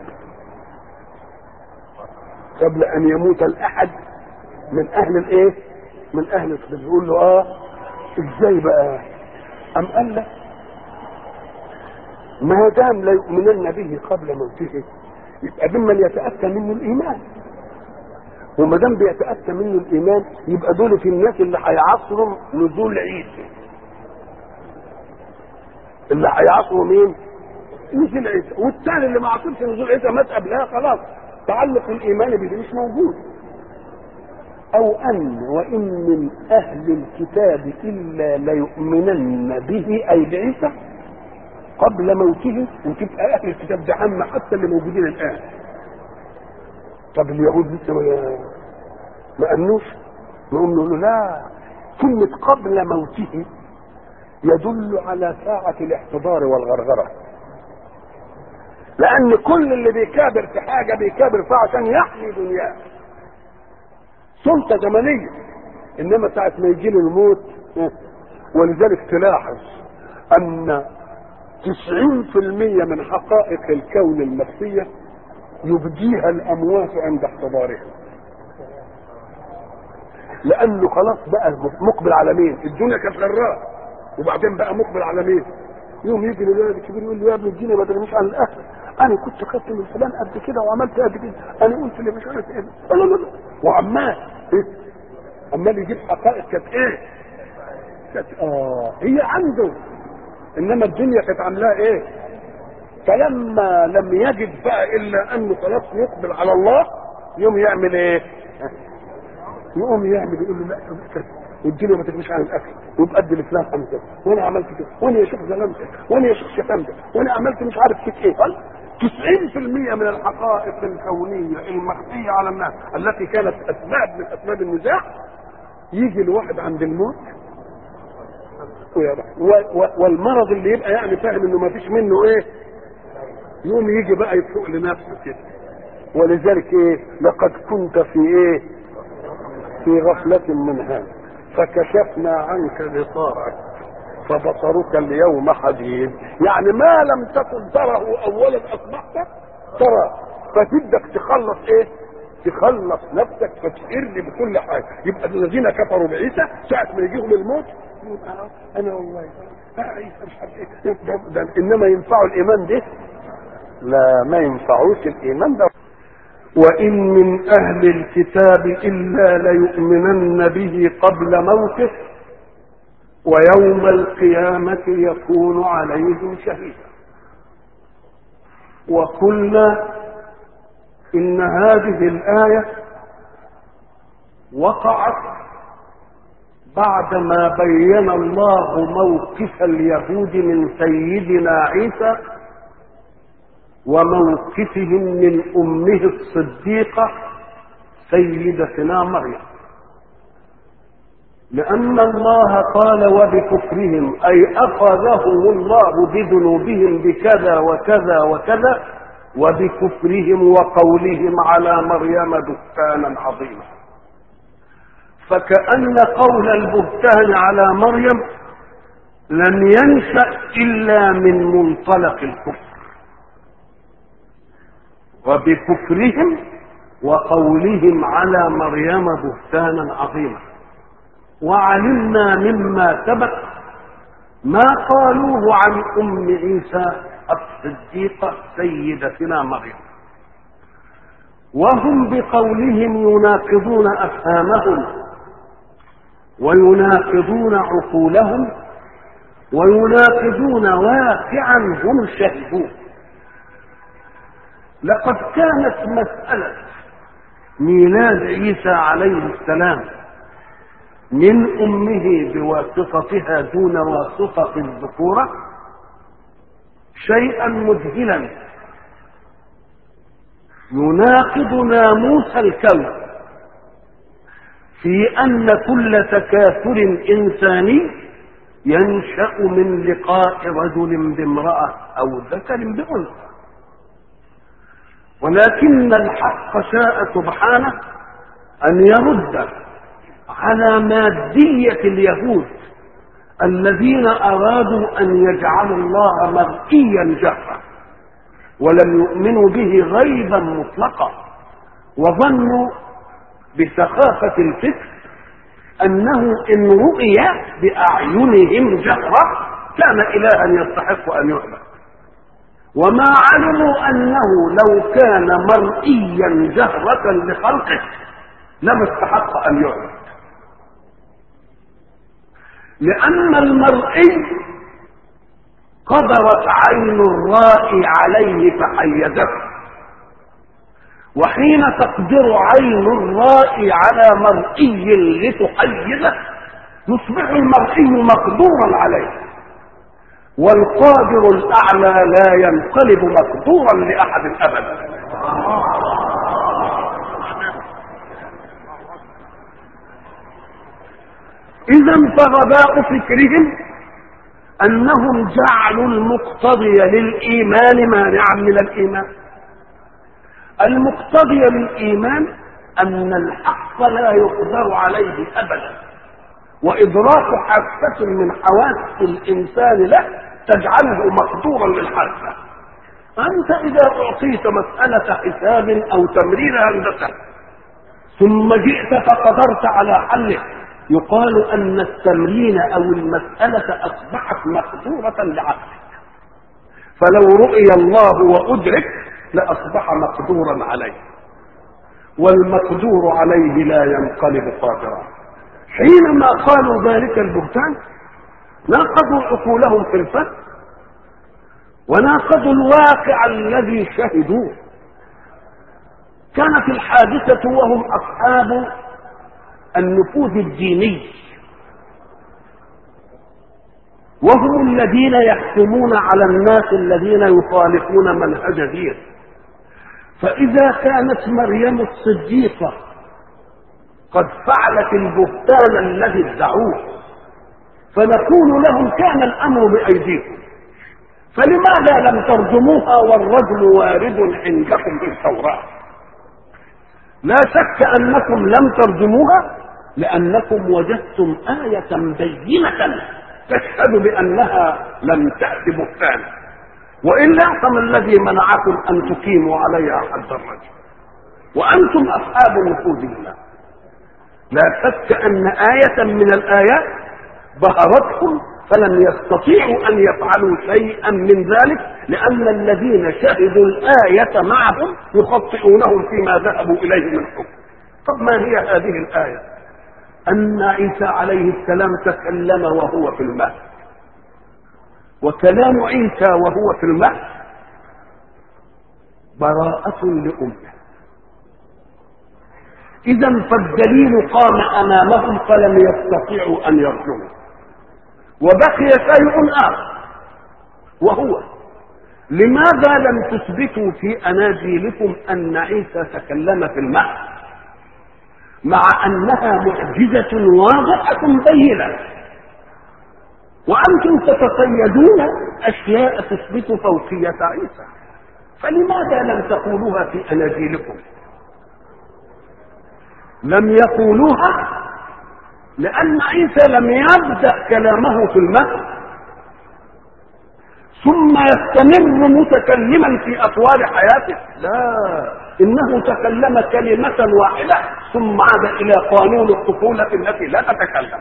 قبل ان يموت الاحد من اهل الايه من اهل الكتاب يقول له اه ازاي بقى ام قال لك ما دام لا يؤمنن به قبل موته يبقى ممن يتاتى منه الايمان وما دام بيتاتى منه الايمان يبقى دول في الناس اللي هيعصروا نزول عيسى اللي هيعصروا مين نزل عيسى والثاني اللي ما عصرش نزول عيسى مات قبلها خلاص تعلق الايمان به مش موجود او ان وان من اهل الكتاب الا ليؤمنن به اي بعيسى قبل موته وتبقى اهل الكتاب ده عامه حتى اللي موجودين الان طب اليهود لسه ما ما امنوش نقوم نقول له لا كلمه قبل موته يدل على ساعة الاحتضار والغرغرة لأن كل اللي بيكابر في حاجة بيكابر فيها عشان يحمي دنياه سلطة زمنية إنما ساعة ما يجي له الموت ولذلك تلاحظ أن تسعين في المية من حقائق الكون المخفية يبديها الأموات عند احتضارهم لأنه خلاص بقى مقبل على مين؟ الدنيا كانت غراء وبعدين بقى مقبل على مين؟ يوم يجي الولد الكبير يقول له يا ابني اديني ما تغنيش عن الاهل انا كنت خدت من فلان قد كده وعملت قد كده انا قلت اللي مش عارف ايه لا لا لا وعمال ايه عمال يجيب حقائق كانت ايه؟ كانت اه هي عنده انما الدنيا كانت عاملاها ايه؟ فلما لم يجد بقى الا انه خلاص يقبل على الله يوم يعمل ايه؟ يقوم يعمل يقول له لا والدنيا ما تغنيش عن الاكل وبقد لفلان خمسه وانا عملت كده وانا يا شيخ ظلمت وانا يا شيخ شتمت وانا عملت مش عارف فيك ايه قال 90% من الحقائق الكونيه المخفيه على الناس التي كانت اسباب من اسباب النزاع يجي الواحد عند الموت ويروح والمرض اللي يبقى يعني فاهم انه ما فيش منه ايه يقوم يجي بقى يفوق لنفسه كده ولذلك ايه لقد كنت في ايه في غفلة من هذا فكشفنا عنك غطاءك فبصرك اليوم حديد يعني ما لم تكن تره اولا اصبحت ترى فتبدك تخلص ايه تخلص نفسك فتقر بكل حاجه يبقى الذين كفروا بعيسى ساعه ما يجيهم الموت انا والله عيسى مش عارف ايه ده انما ينفعوا الايمان ده لا ما ينفعوش الايمان ده وإن من أهل الكتاب إلا ليؤمنن به قبل موته ويوم القيامة يكون عليهم شهيدا وقلنا إن هذه الآية وقعت بعدما بين الله موقف اليهود من سيدنا عيسى وموقفهم من امه الصديقه سيدتنا مريم لان الله قال وبكفرهم اي اخذهم الله بذنوبهم بكذا وكذا وكذا وبكفرهم وقولهم على مريم بهتانا عظيما فكأن قول البهتان على مريم لم ينشأ إلا من منطلق الكفر وبكفرهم وقولهم على مريم بهتانا عظيما وعلمنا مما سبق ما قالوه عن ام عيسى الصديقه سيدتنا مريم وهم بقولهم يناقضون افهامهم ويناقضون عقولهم ويناقضون واقعا هم شهدوه لقد كانت مسألة ميلاد عيسى عليه السلام من أمه بواسطتها دون واسطة الذكورة شيئا مذهلا يناقض ناموس الكون في أن كل تكاثر إنساني ينشأ من لقاء رجل بامرأة أو ذكر بأنثى ولكن الحق شاء سبحانه ان يرد على ماديه اليهود الذين ارادوا ان يجعلوا الله مرئيا جهرا ولم يؤمنوا به غيبا مطلقا وظنوا بسخافه الفكر انه ان رؤي باعينهم جهرا كان الها يستحق ان يعبد وما علموا انه لو كان مرئيا جهرة لخلقه لما استحق ان يعبد لان المرئي قدرت عين الرائي عليه فحيزته وحين تقدر عين الرائي على مرئي لتحيزه يصبح المرئي مقدورا عليه والقادر الاعلى لا ينقلب مقدورا لاحد ابدا اذا فغباء فكرهم انهم جعلوا المقتضي للايمان مانعا من الايمان المقتضي للايمان ان الحق لا يقدر عليه ابدا وادراك حاسه من حواس الانسان له تجعله مقدورا للحاسه انت اذا اعطيت مساله حساب او تمرين هندسه ثم جئت فقدرت على حله يقال ان التمرين او المساله اصبحت مقدوره لعقلك فلو رؤي الله وادرك لاصبح مقدورا عليه والمقدور عليه لا ينقلب قادرا حينما قالوا ذلك البهتان ناقضوا عقولهم في الفهم وناقضوا الواقع الذي شهدوه كانت الحادثة وهم أصحاب النفوذ الديني وهم الذين يحكمون على الناس الذين يخالفون منهج دين فإذا كانت مريم الصديقة قد فعلت البهتان الذي ادعوه فنقول لهم كان الأمر بأيديكم فلماذا لم ترجموها والرجل وارد عندكم في التوراة لا شك أنكم لم ترجموها لأنكم وجدتم آية بينة تشهد بأنها لم تأت بهتانا وإلا فما الذي منعكم أن تقيموا عليها حد الرجل وأنتم أصحاب نفوذ الله لا شك أن آية من الآيات بهرتهم فلم يستطيعوا أن يفعلوا شيئا من ذلك لأن الذين شهدوا الآية معهم يخطئونهم فيما ذهبوا إليه من حكم طب ما هي هذه الآية أن عيسى عليه السلام تكلم وهو في المهد وكلام عيسى وهو في المهد براءة لأمه إذا فالدليل قام أمامهم فلم يستطيعوا أن يرجعوا وبقي شيء آخر وهو لماذا لم تثبتوا في أناجيلكم أن عيسى تكلم في المهد مع أنها معجزة واضحة بينة وأنتم تتصيدون أشياء تثبت فوقية عيسى فلماذا لم تقولوها في أناجيلكم لم يقولوها لأن عيسى لم يبدأ كلامه في المهد ثم يستمر متكلما في أطوال حياته لا إنه تكلم كلمة واحدة ثم عاد إلى قانون الطفولة التي لا تتكلم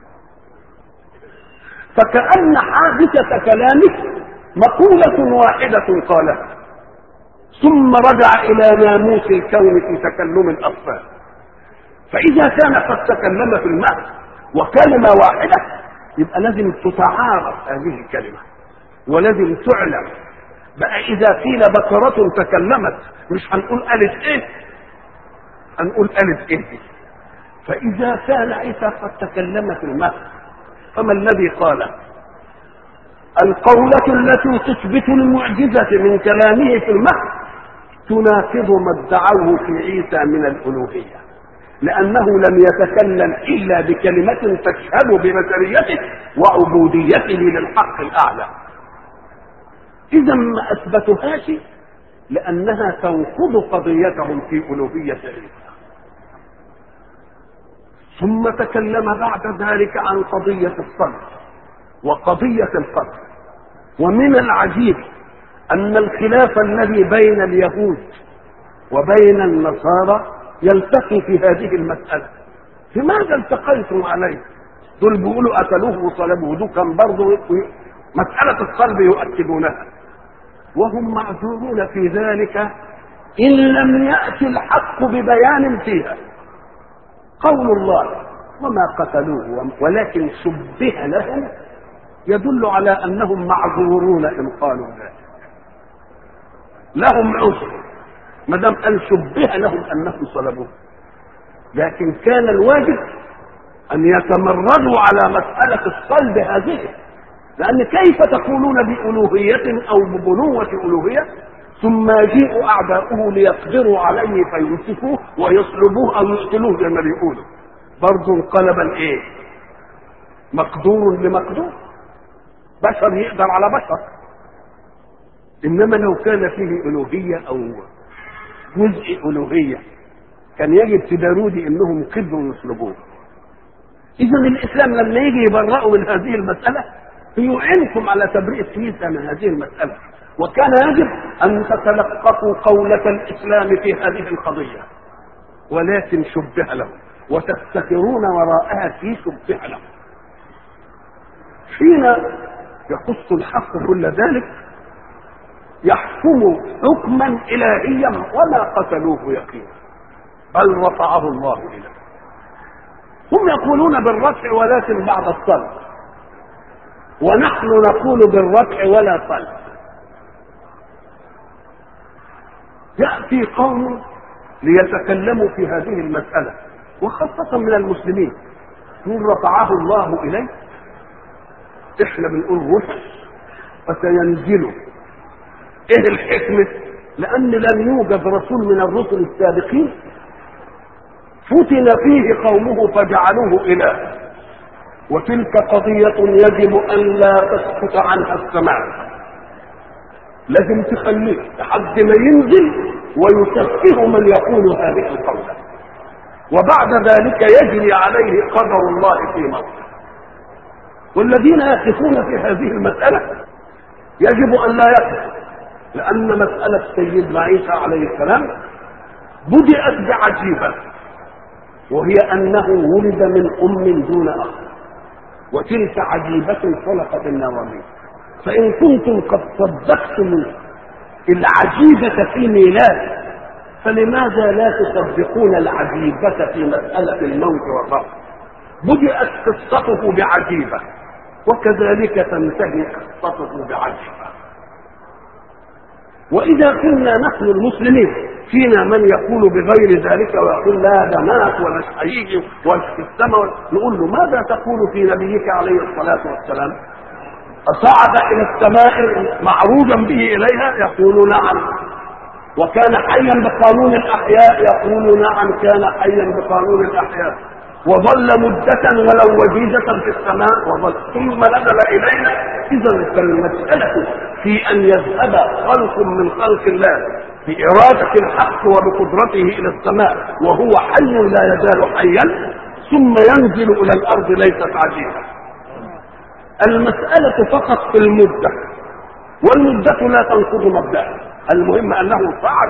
فكأن حادثة كلامه مقولة واحدة قالها ثم رجع إلى ناموس الكون في تكلم الأطفال فإذا كان قد تكلم في المهد وكلمة واحدة يبقى لازم تتعارف هذه الكلمة ولازم تعلم بقى إذا قيل بقرة تكلمت مش هنقول قالت إيه هنقول قالت إيه دي فإذا كان عيسى قد تكلم في المهد فما الذي قال القولة التي تثبت المعجزة من كلامه في المهد تناقض ما ادعوه في عيسى من الألوهية لأنه لم يتكلم إلا بكلمة تشهد ببشريته وعبوديته للحق الأعلى إذا ما أثبتهاش لأنها تنقض قضيتهم في ألوهية عيسى ثم تكلم بعد ذلك عن قضية الصلب وقضية القتل ومن العجيب أن الخلاف الذي بين اليهود وبين النصارى يلتقي في هذه المسألة لماذا التقيتم عليه دول بيقولوا قتلوه وصلبوه دول كان برضه مسألة الصلب يؤكدونها وهم معذورون في ذلك إن لم يأتي الحق ببيان فيها قول الله وما قتلوه ولكن شبه لهم يدل على انهم معذورون ان قالوا ذلك لهم عذر ما دام قال شبه لهم انهم صلبوه لكن كان الواجب ان يتمردوا على مساله الصلب هذه لان كيف تقولون بالوهيه او ببنوه الوهيه ثم يجيء اعداؤه ليقدروا عليه فيمسكوه ويصلبوه او يقتلوه زي ما بيقولوا برضه انقلب الايه مقدور لمقدور بشر يقدر على بشر انما لو كان فيه الوهيه او جزء الوهيه كان يجب تدارودي انهم قدروا يصلبوه اذا الاسلام لما يجي يبرأوا من هذه المساله يعينكم على تبرئه عيسى من هذه المساله وكان يجب ان تتلقفوا قولة الاسلام في هذه القضيه ولكن شبه لهم وتستترون وراءها في شبه لهم حين يخص الحق كل ذلك يحكم حكما الهيا وما قتلوه يقينا بل رفعه الله اليه هم يقولون بالرفع ولكن بعد الصلب ونحن نقول بالرفع ولا صلب ياتي قوم ليتكلموا في هذه المساله وخاصه من المسلمين من رفعه الله اليه احنا بنقول رفع فسينزل ايه الحكمه لان لم يوجد رسول من الرسل السابقين فتن فيه قومه فجعلوه اله وتلك قضية يجب أن لا تسقط عنها السماء لازم تخليه لحد ما ينزل ويسفه من يقول هذه القولة وبعد ذلك يجري عليه قدر الله في مصر والذين يقفون في هذه المسألة يجب أن لا يقف لأن مسألة سيدنا عيسى عليه السلام بدأت بعجيبة وهي أنه ولد من أم دون أخ وتلك عجيبة خلقت النواميس فإن كنتم قد صدقتم العجيبة في ميلاد فلماذا لا تصدقون العجيبة في مسألة الموت والرفض بدأت قصته بعجيبة وكذلك تنتهي قصته بعجيبة وإذا كنا نحن المسلمين فينا من يقول بغير ذلك ويقول لا ده مات ولا هيجي ولا في السماء نقول له ماذا تقول في نبيك عليه الصلاة والسلام أصعد إلى السماء معروجا به إليها يقول نعم وكان حيا بقانون الأحياء يقول نعم كان حيا بقانون الأحياء وظل مدة ولو وجيزة في السماء وظل ثم نزل إلينا إذا فالمسألة في أن يذهب خلق من خلق الله بإرادة الحق وبقدرته إلى السماء وهو حي لا يزال حيا ثم ينزل إلى الأرض ليست عجيبة المسألة فقط في المدة والمدة لا تنقض مبدأ المهم أنه صعد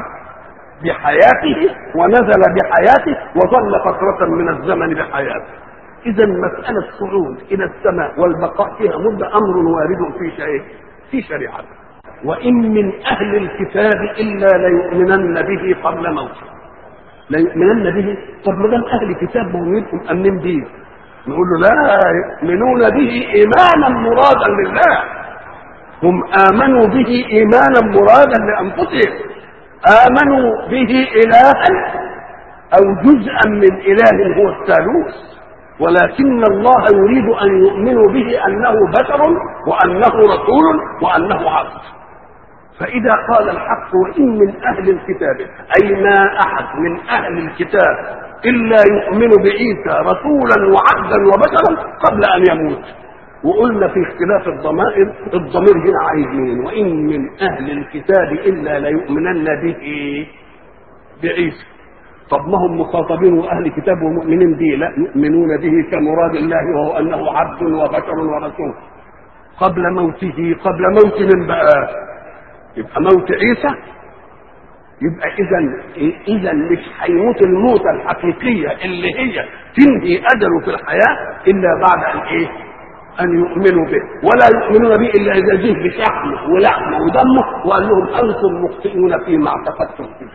بحياته ونزل بحياته وظل فترة من الزمن بحياته إذا مسألة الصعود إلى السماء والبقاء فيها مدة أمر وارد في شيء في شريعته وإن من أهل الكتاب إلا ليؤمنن به قبل موته ليؤمنن به طب ما دام أهل كتاب مؤمنكم أمن به نقول له لا يؤمنون به إيمانا مرادا لله هم آمنوا به إيمانا مرادا لأنفسهم آمنوا به إلها أو جزءا من إله هو الثالوث ولكن الله يريد أن يؤمنوا به أنه بشر وأنه رسول وأنه عبد فإذا قال الحق وإن من أهل الكتاب أي ما أحد من أهل الكتاب إلا يؤمن بعيسى رسولا وعبدا وبشرا قبل أن يموت وقلنا في اختلاف الضمائر الضمير هنا عايز مين وإن من أهل الكتاب إلا ليؤمنن به بعيسى طب ما هم مخاطبين واهل كتاب ومؤمنين به لا يؤمنون به كمراد الله وهو انه عبد وبشر ورسول قبل موته قبل موت من بقى يبقى موت عيسى يبقى اذا اذا مش هيموت الموتة الحقيقية اللي هي تنهي اجله في الحياة الا بعد ان ايه ان يؤمنوا به ولا يؤمنون به الا اذا جه بشحمه ولحمه ودمه وقال لهم انتم مخطئون فيما اعتقدتم فيه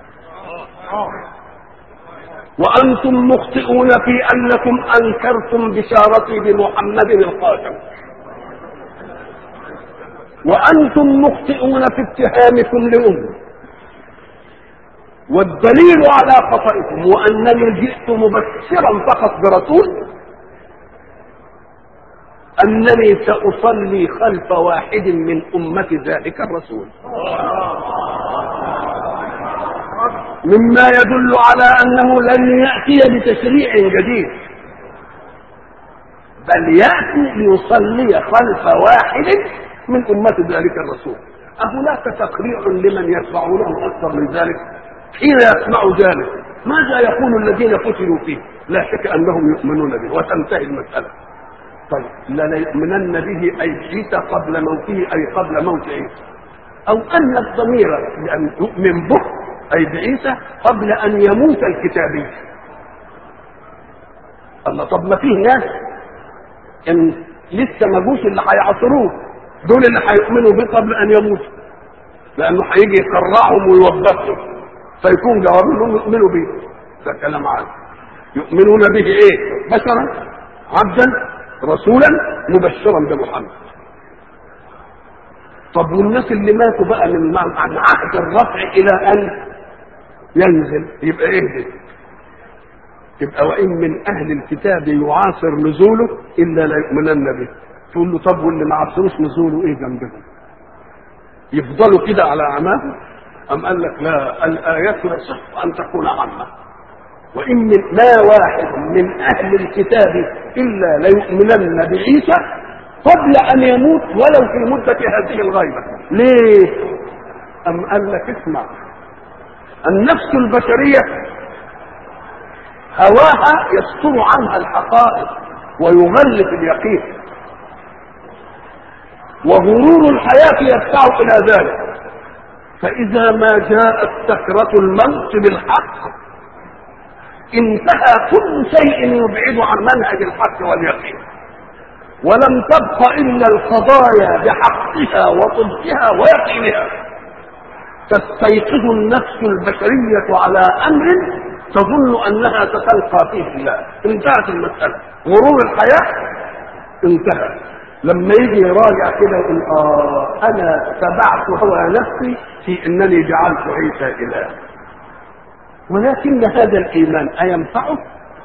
وأنتم مخطئون في أنكم أنكرتم بشارتي بمحمد الخاتم وأنتم مخطئون في اتهامكم لأمه والدليل على خطئكم وأنني جئت مبشرا فقط برسول أنني سأصلي خلف واحد من أمة ذلك الرسول مما يدل على أنه لن يأتي بتشريع جديد بل يأتي ليصلي خلف واحد من أمة ذلك الرسول أهناك تقريع لمن يتبعونه أكثر من ذلك حين يسمع ذلك ماذا يقول الذين فتنوا فيه لا شك أنهم يؤمنون به وتنتهي المسألة طيب لنؤمنن به أي عيسى قبل موته أي قبل موت عيسى أو أن الضمير لأن يؤمن به أي بعيسى قبل أن يموت الكتابي الله طب ما فيه ناس إن لسه ما جوش اللي هيعصروه دول اللي هيؤمنوا به قبل أن يموتوا لأنه هيجي يقرعهم ويوبخهم فيكون جوابهم انهم يؤمنوا به ده كلام عادي يؤمنون به ايه بشرا عبدا رسولا مبشرا بمحمد طب والناس اللي ماتوا بقى من عن عهد الرفع الى ان ينزل يبقى ايه ده يبقى وان من اهل الكتاب يعاصر نزوله الا لا يؤمنن به تقول له طب واللي ما عاصروش نزوله ايه جنبهم يفضلوا كده على اعماهم أم قال لك لا الآيات يصح أن تكون عامة وإن من ما واحد من أهل الكتاب إلا ليؤمنن بعيسى قبل أن يموت ولو في مدة هذه الغيبة ليه؟ أم قال لك اسمع النفس البشرية هواها يستر عنها الحقائق ويغلف اليقين وغرور الحياة يدفع إلى ذلك فإذا ما جاءت سكرة الموت بالحق انتهى كل شيء يبعد عن منهج الحق واليقين ولم تبق إلا القضايا بحقها وصدقها ويقينها تستيقظ النفس البشرية على أمر تظن أنها ستلقى فيه الله انتهت المسألة غرور الحياة انتهى لما يجي يراجع كده يقول اه انا تبعت هوى نفسي في انني جعلت عيسى اله ولكن هذا الايمان اينفعه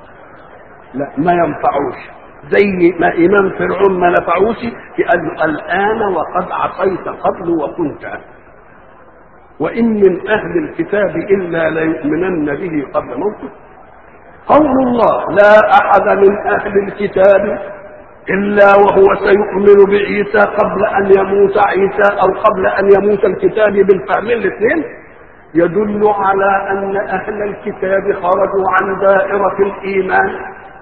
لا ما ينفعوش زي ما ايمان فرعون ما نفعوش قال له الان وقد عصيت قبل وكنت وان من اهل الكتاب الا ليؤمنن به قبل موته قول الله لا احد من اهل الكتاب إلا وهو سيؤمن بعيسى قبل أن يموت عيسى أو قبل أن يموت الكتاب بالفهمين الاثنين يدل على أن أهل الكتاب خرجوا عن دائرة الإيمان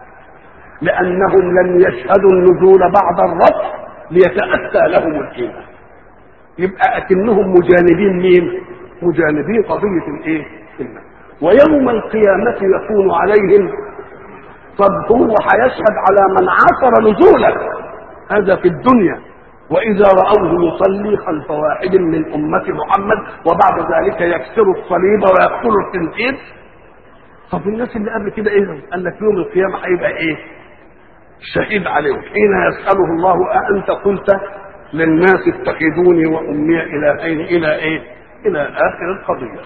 لأنهم لم يشهدوا النزول بعد الرفع ليتأتى لهم الإيمان يبقى أكنهم مجانبين مين؟ مجانبين قضية الإيه؟ الإيمان ويوم القيامة يكون عليهم طب هو هيشهد على من عاصر نزوله هذا في الدنيا واذا راوه يصلي خلف واحد من امه محمد وبعد ذلك يكسر الصليب ويقتل الخنزير طب الناس اللي قبل كده ايه قال لك يوم القيامه هيبقى ايه شهيد عليهم حين يساله الله أأنت قلت للناس اتخذوني وامي الهين الى ايه الى اخر القضيه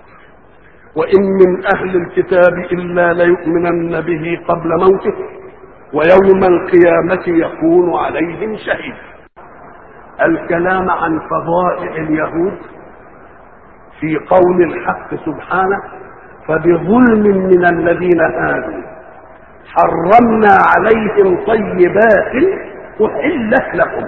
وإن من أهل الكتاب إلا ليؤمنن به قبل موته ويوم القيامة يكون عليهم شهيد الكلام عن فضائع اليهود في قول الحق سبحانه فبظلم من الذين هادوا حرمنا عليهم طيبات أحلت لهم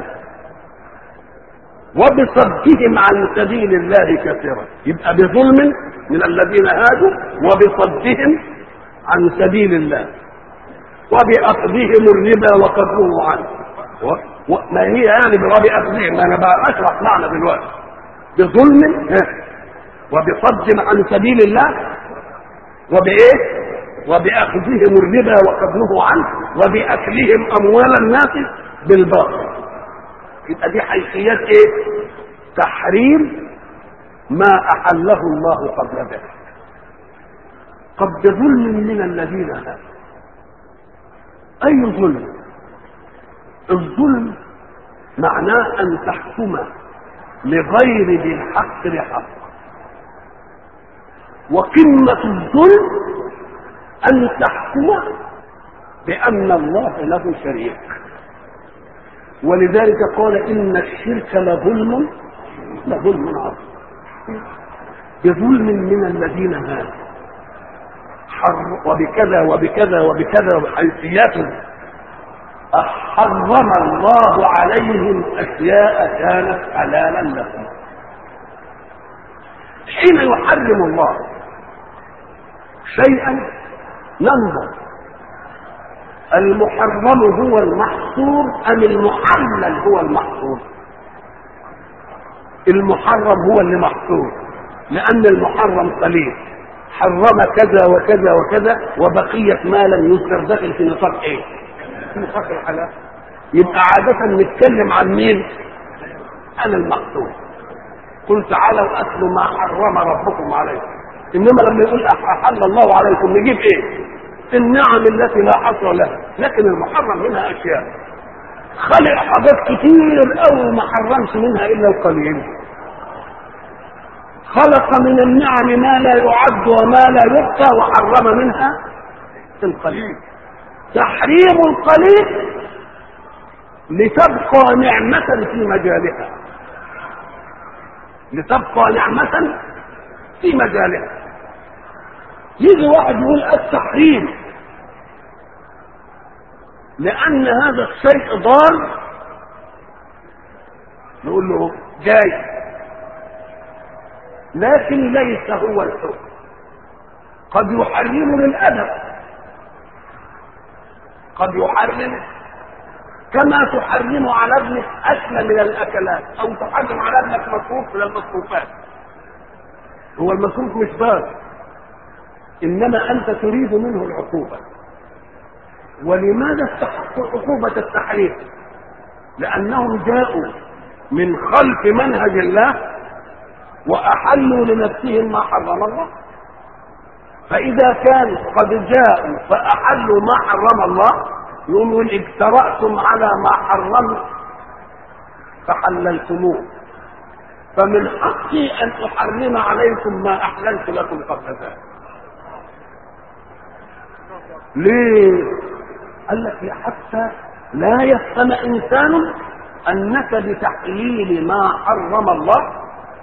وبصدهم عن سبيل الله كثيرا يبقى بظلم من الذين هادوا وبصدهم عن سبيل الله وبأخذهم الربا وقد نهوا عنه ما هي يعني وبأخذهم أنا بقى أشرح معنى دلوقتي بظلم وبصد عن سبيل الله وبإيه؟ وبأخذهم الربا وقد نهوا عنه وبأكلهم أموال الناس بالباطل يبقى دي حيثيات ايه تحريم ما احله الله قبل ذلك قد ظلم من الذين هادوا اي ظلم الظلم معناه ان تحكم لغير ذي الحق بحق وقمة الظلم أن تحكم بأن الله له شريك ولذلك قال إن الشرك لظلم لظلم عظيم بظلم من الذين هادوا حر وبكذا وبكذا وبكذا وحيثيات حرم الله عليهم أشياء كانت حلالا لهم حين يحرم الله شيئا ننظر المحرم هو المحصور ام المحلل هو المحصور المحرم هو اللي محصور لان المحرم قليل حرم كذا وكذا وكذا وبقية ما لم يذكر داخل في نطاق ايه في نطاق الحلال يبقى عادة نتكلم عن مين عن المقصود قل تعالوا اتلوا ما حرم ربكم عليكم انما لما يقول احل الله عليكم نجيب ايه النعم التي لا حصر لها لكن المحرم منها اشياء خلق حاجات كتير قوي ما حرمش منها الا القليل خلق من النعم ما لا يعد وما لا يحصى وحرم منها القليل تحريم القليل لتبقى نعمة في مجالها لتبقى نعمة في مجالها يجي واحد يقول التحريم لأن هذا الشيء ضار نقول له جاي لكن ليس هو الحكم قد يحرم للأدب قد يحرم كما تحرم على ابنك أكل من الأكلات أو تحرم على ابنك مصروف من المصروفات هو المصروف مش بار إنما أنت تريد منه العقوبة ولماذا استحقوا عقوبة التحريم لأنهم جاءوا من خلف منهج الله وأحلوا لنفسهم ما حرم الله فإذا كان قد جاءوا فأحلوا ما حرم الله يقولون اجترأتم على ما حرمت فحللتموه فمن حقي أن أحرم عليكم ما أحللت لكم قبل ذلك ليه؟ قال لك حتى لا يفهم إنسان أنك بتحليل ما حرم الله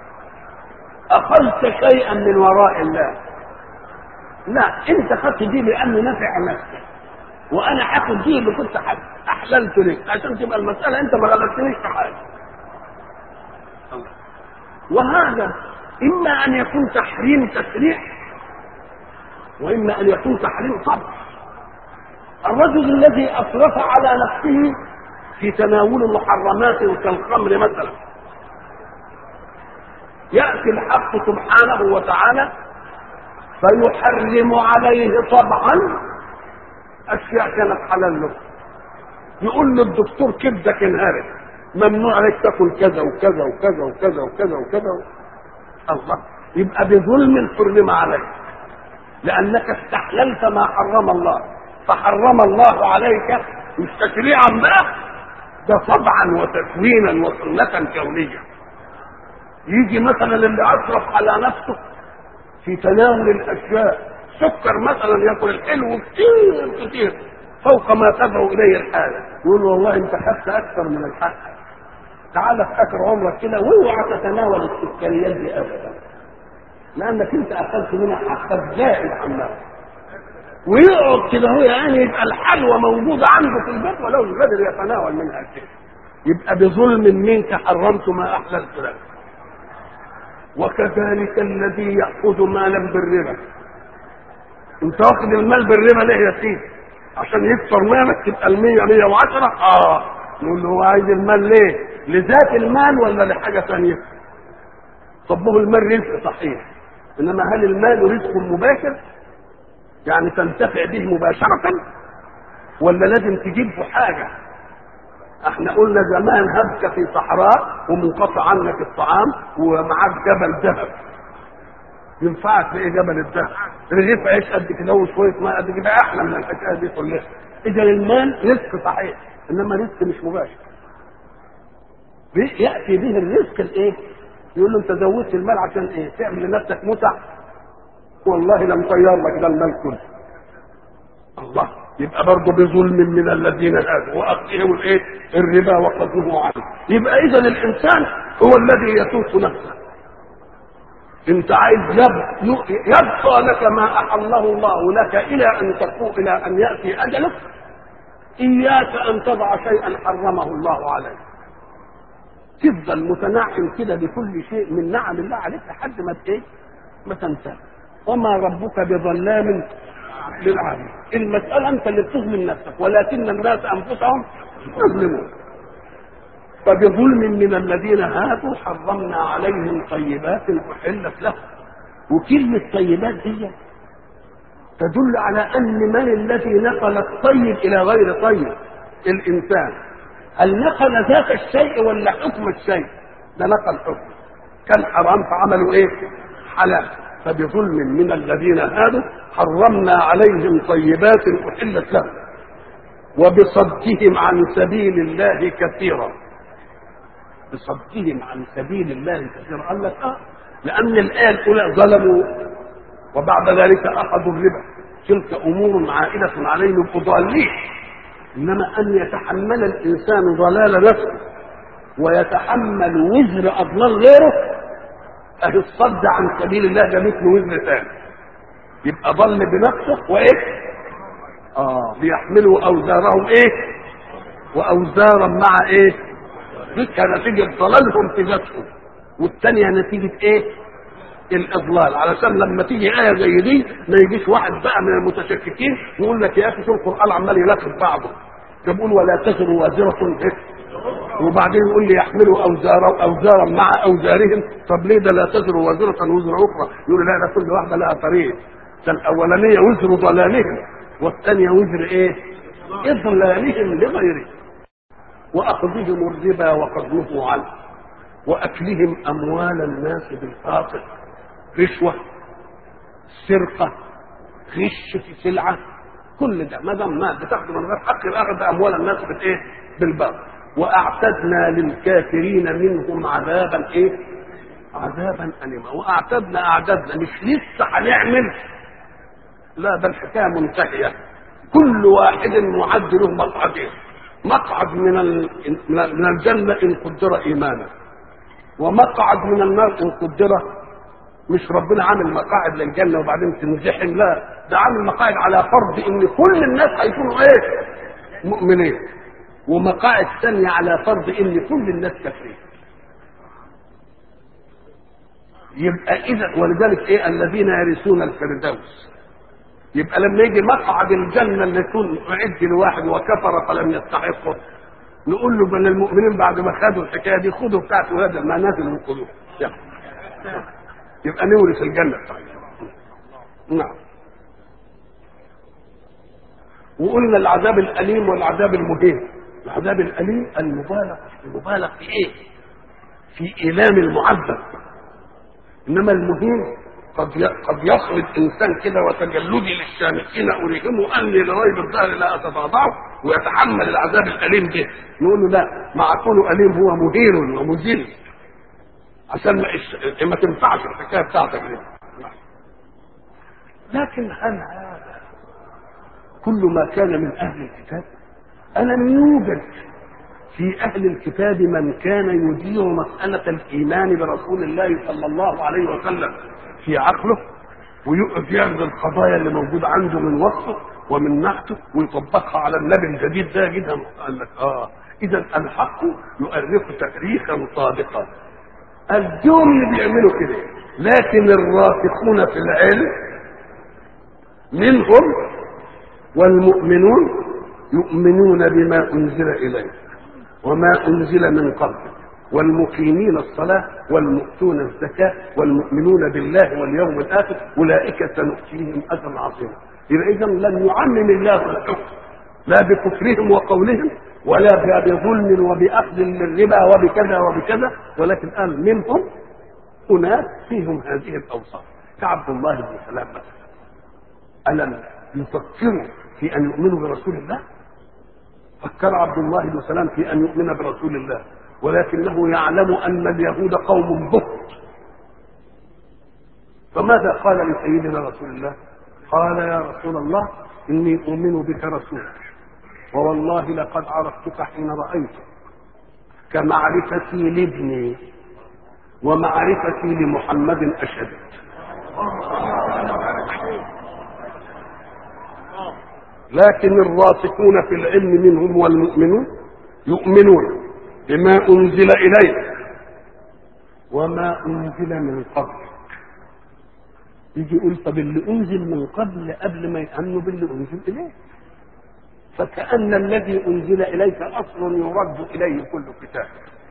أخذت شيئا من وراء الله لا أنت خدت دي لأنه نفع نفسك وأنا هاخد دي اللي كنت أحللت لك عشان تبقى المسألة أنت ما غلبتنيش في حاجة وهذا إما أن يكون تحريم تسريح وإما أن يكون تحريم طبع الرجل الذي أسرف على نفسه في تناول محرمات كالخمر مثلا يأتي الحق سبحانه وتعالى فيحرم عليه طبعا أشياء كانت حلال له يقول له الدكتور كبدك انهارت ممنوع عليك تاكل كذا وكذا وكذا وكذا وكذا وكذا الله يبقى بظلم حرم عليك لأنك استحللت ما حرم الله فحرم الله عليك مش تشريعا بقى ده طبعا وتكوينا وسنة كونية يجي مثلا اللي أشرف على نفسه في تناول الأشياء سكر مثلا ياكل الحلو كتير كتير فوق ما تدعو إليه الحالة يقول والله أنت خدت أكثر من الحق تعال في آخر عمرك كده واوعى تتناول السكريات دي أبدا لأنك أنت أخذت منها حقك زائد عن نفسك ويقعد كده هو يعني يبقى الحلوى موجودة عنده في البيت ولو قادر يتناول منها شيء يبقى بظلم منك حرمت ما أحللت لك وكذلك الذي يأخذ مالا بالربا انت واخد المال بالربا ليه يا سيدي عشان يكسر مالك تبقى المية مية وعشرة اه نقول له هو عايز المال ليه لذات المال ولا لحاجة ثانية طب هو المال رزق صحيح انما هل المال رزق مباشر يعني تنتفع به مباشرة ولا لازم تجيب له حاجة احنا قلنا زمان هبك في صحراء ومنقطع عنك الطعام ومعاك جبل ذهب ينفعك في ايه جبل الذهب رغيف عيش قد كده وشويه ماء قد كده احلى من الحكايه دي كلها اذا المال رزق صحيح انما رزق مش مباشر ياتي به الرزق الايه يقول له انت زودت المال عشان ايه تعمل لنفسك متع والله لم طير لك ده المال كله الله يبقى برضه بظلم من الذين هادوا واخذهم الايه الربا وقدره عنه يبقى اذا الانسان هو الذي يسوق نفسه انت عايز يب... يبقى لك ما احله الله لك الى ان تقوم الى ان ياتي اجلك اياك ان تضع شيئا حرمه الله عليك تفضل متنعم كده بكل شيء من نعم الله عليك لحد ما ايه ما تنساه وما ربك بظلام للعالمين المسألة أنت اللي بتظلم نفسك ولكن الناس أنفسهم يظلمون فبظلم من الذين هادوا حرمنا عليهم طيبات أحلت لهم وكلمة طيبات دي تدل على أن من الذي نقل الطيب إلى غير طيب الإنسان هل نقل ذات الشيء ولا حكم الشيء ده نقل حكم كان حرام فعملوا ايه حلال فبظلم من الذين هادوا حرمنا عليهم طيبات احلت لهم وبصدهم عن سبيل الله كثيرا بصدهم عن سبيل الله كثيرا قال لك اه لان الايه الاولى ظلموا وبعد ذلك اخذوا الربا تلك امور عائده عليهم ضالين انما ان يتحمل الانسان ضلال نفسه ويتحمل وزر اضلال غيره اهي الصد عن سبيل الله ده مثل وزر ثاني يبقى ضل بنفسه وايه اه ليحملوا اوزارهم ايه واوزارا مع ايه دي نتيجه ضلالهم في ذاتهم والثانيه نتيجه ايه الاضلال علشان لما تيجي ايه زي دي ما يجيش واحد بقى من المتشككين يقول لك يا اخي شوف القران عمال يلخص بعضه يقول ولا تزر وازره إيه؟ وبعدين يقول لي يحملوا اوزارا اوزارا مع اوزارهم طب ليه ده لا تزر وازره وزر اخرى يقول لا ده كل واحده لها طريق ده الاولانيه وزر ضلالهم والثانيه وزر ايه؟ اضلالهم لغيره واخذهم الربا وقد نهوا عنه واكلهم اموال الناس بالباطل رشوه سرقه غش في سلعه كل ده ما دام ما بتاخده من غير حق يبقى اخذ اموال الناس بالايه؟ بالباطل واعتدنا للكافرين منهم عذابا ايه؟ عذابا اليما واعتدنا اعددنا مش لسه هنعمل لا ده الحكايه منتهيه كل واحد معد له مقعدين مقعد من من الجنه ان قدر ايمانا ومقعد من النار ان قدر مش ربنا عامل مقاعد للجنه وبعدين تنزحم لا ده عامل مقاعد على فرض ان كل الناس هيكونوا ايه مؤمنين ومقاعد ثانيه على فرض ان كل الناس كافرين يبقى اذا ولذلك ايه الذين يرثون الفردوس يبقى لما يجي مقعد الجنه اللي يكون اعد لواحد وكفر فلم يستحقه نقول له بل المؤمنين بعد ما خدوا الحكايه دي خدوا بتاعت هذا ما نازل من قلوب يبقى نورث الجنه بتاعتنا نعم وقلنا العذاب الاليم والعذاب المهين العذاب الاليم المبالغ المبالغ في ايه في ايلام المعذب انما المهين قد قد يخرج انسان كده وتجلدي للشامخين اريهم اني لريب الظهر لا اتضاضعه ويتحمل العذاب الاليم ده نقول له لا مع كونه اليم هو مهين ومذل عشان ما, ما تنفعش الحكايه بتاعتك دي لكن هل هذا كل ما كان من اهل الكتاب الم يوجد في اهل الكتاب من كان يدير مساله الايمان برسول الله صلى الله عليه وسلم في عقله ويقف ياخذ القضايا اللي موجوده عنده من وصفه ومن نحته ويطبقها على النبي الجديد ده جدا قال لك اه اذا الحق يؤرخ تاريخا صادقا الجم اللي بيعملوا كده لكن الراسخون في العلم منهم والمؤمنون يؤمنون بما انزل اليك وما انزل من قبلك والمقيمين الصلاة والمؤتون الزكاة والمؤمنون بالله واليوم الآخر أولئك سنؤتيهم أجرا عظيما يبقى إذا لم يعمم الله الحكم لا بكفرهم وقولهم ولا بظلم وبأخذ للربا وبكذا وبكذا ولكن قال منهم أناس فيهم هذه الأوصاف كعبد الله بن سلام مثلا ألم يفكروا في أن يؤمنوا برسول الله فكر عبد الله بن سلام في أن يؤمن برسول الله ولكنه يعلم ان اليهود قوم بهت فماذا قال لسيدنا رسول الله قال يا رسول الله إني أؤمن بك رسولك ووالله لقد عرفتك حين رأيتك كمعرفتي لابني ومعرفتي لمحمد أشد لكن الراسخون في العلم منهم والمؤمنون يؤمنون بما أنزل إليك وما أنزل من قبل يجي يقول طب اللي أنزل من قبل قبل ما يأمنوا باللي أنزل إليه فكأن الذي أنزل إليك أصل يرد إليه كل كتاب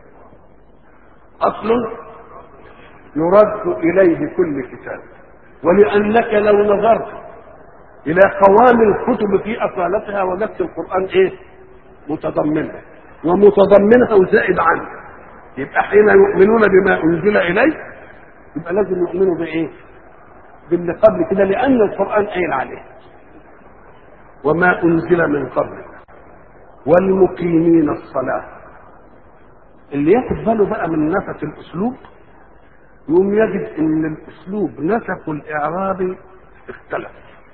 أصل يرد إليه كل كتاب ولأنك لو نظرت إلى قوام الكتب في أصالتها وجدت القرآن إيه؟ متضمنها ومتضمنها وزائد عنه يبقى حين يؤمنون بما أنزل إليه يبقى لازم يؤمنوا بإيه؟ باللي قبل كده لأن القرآن قايل عليه وما أنزل من قبل والمقيمين الصلاة اللي ياخد باله بقى من نفس الأسلوب يقوم يجد ان الاسلوب نسق الاعراب اختلف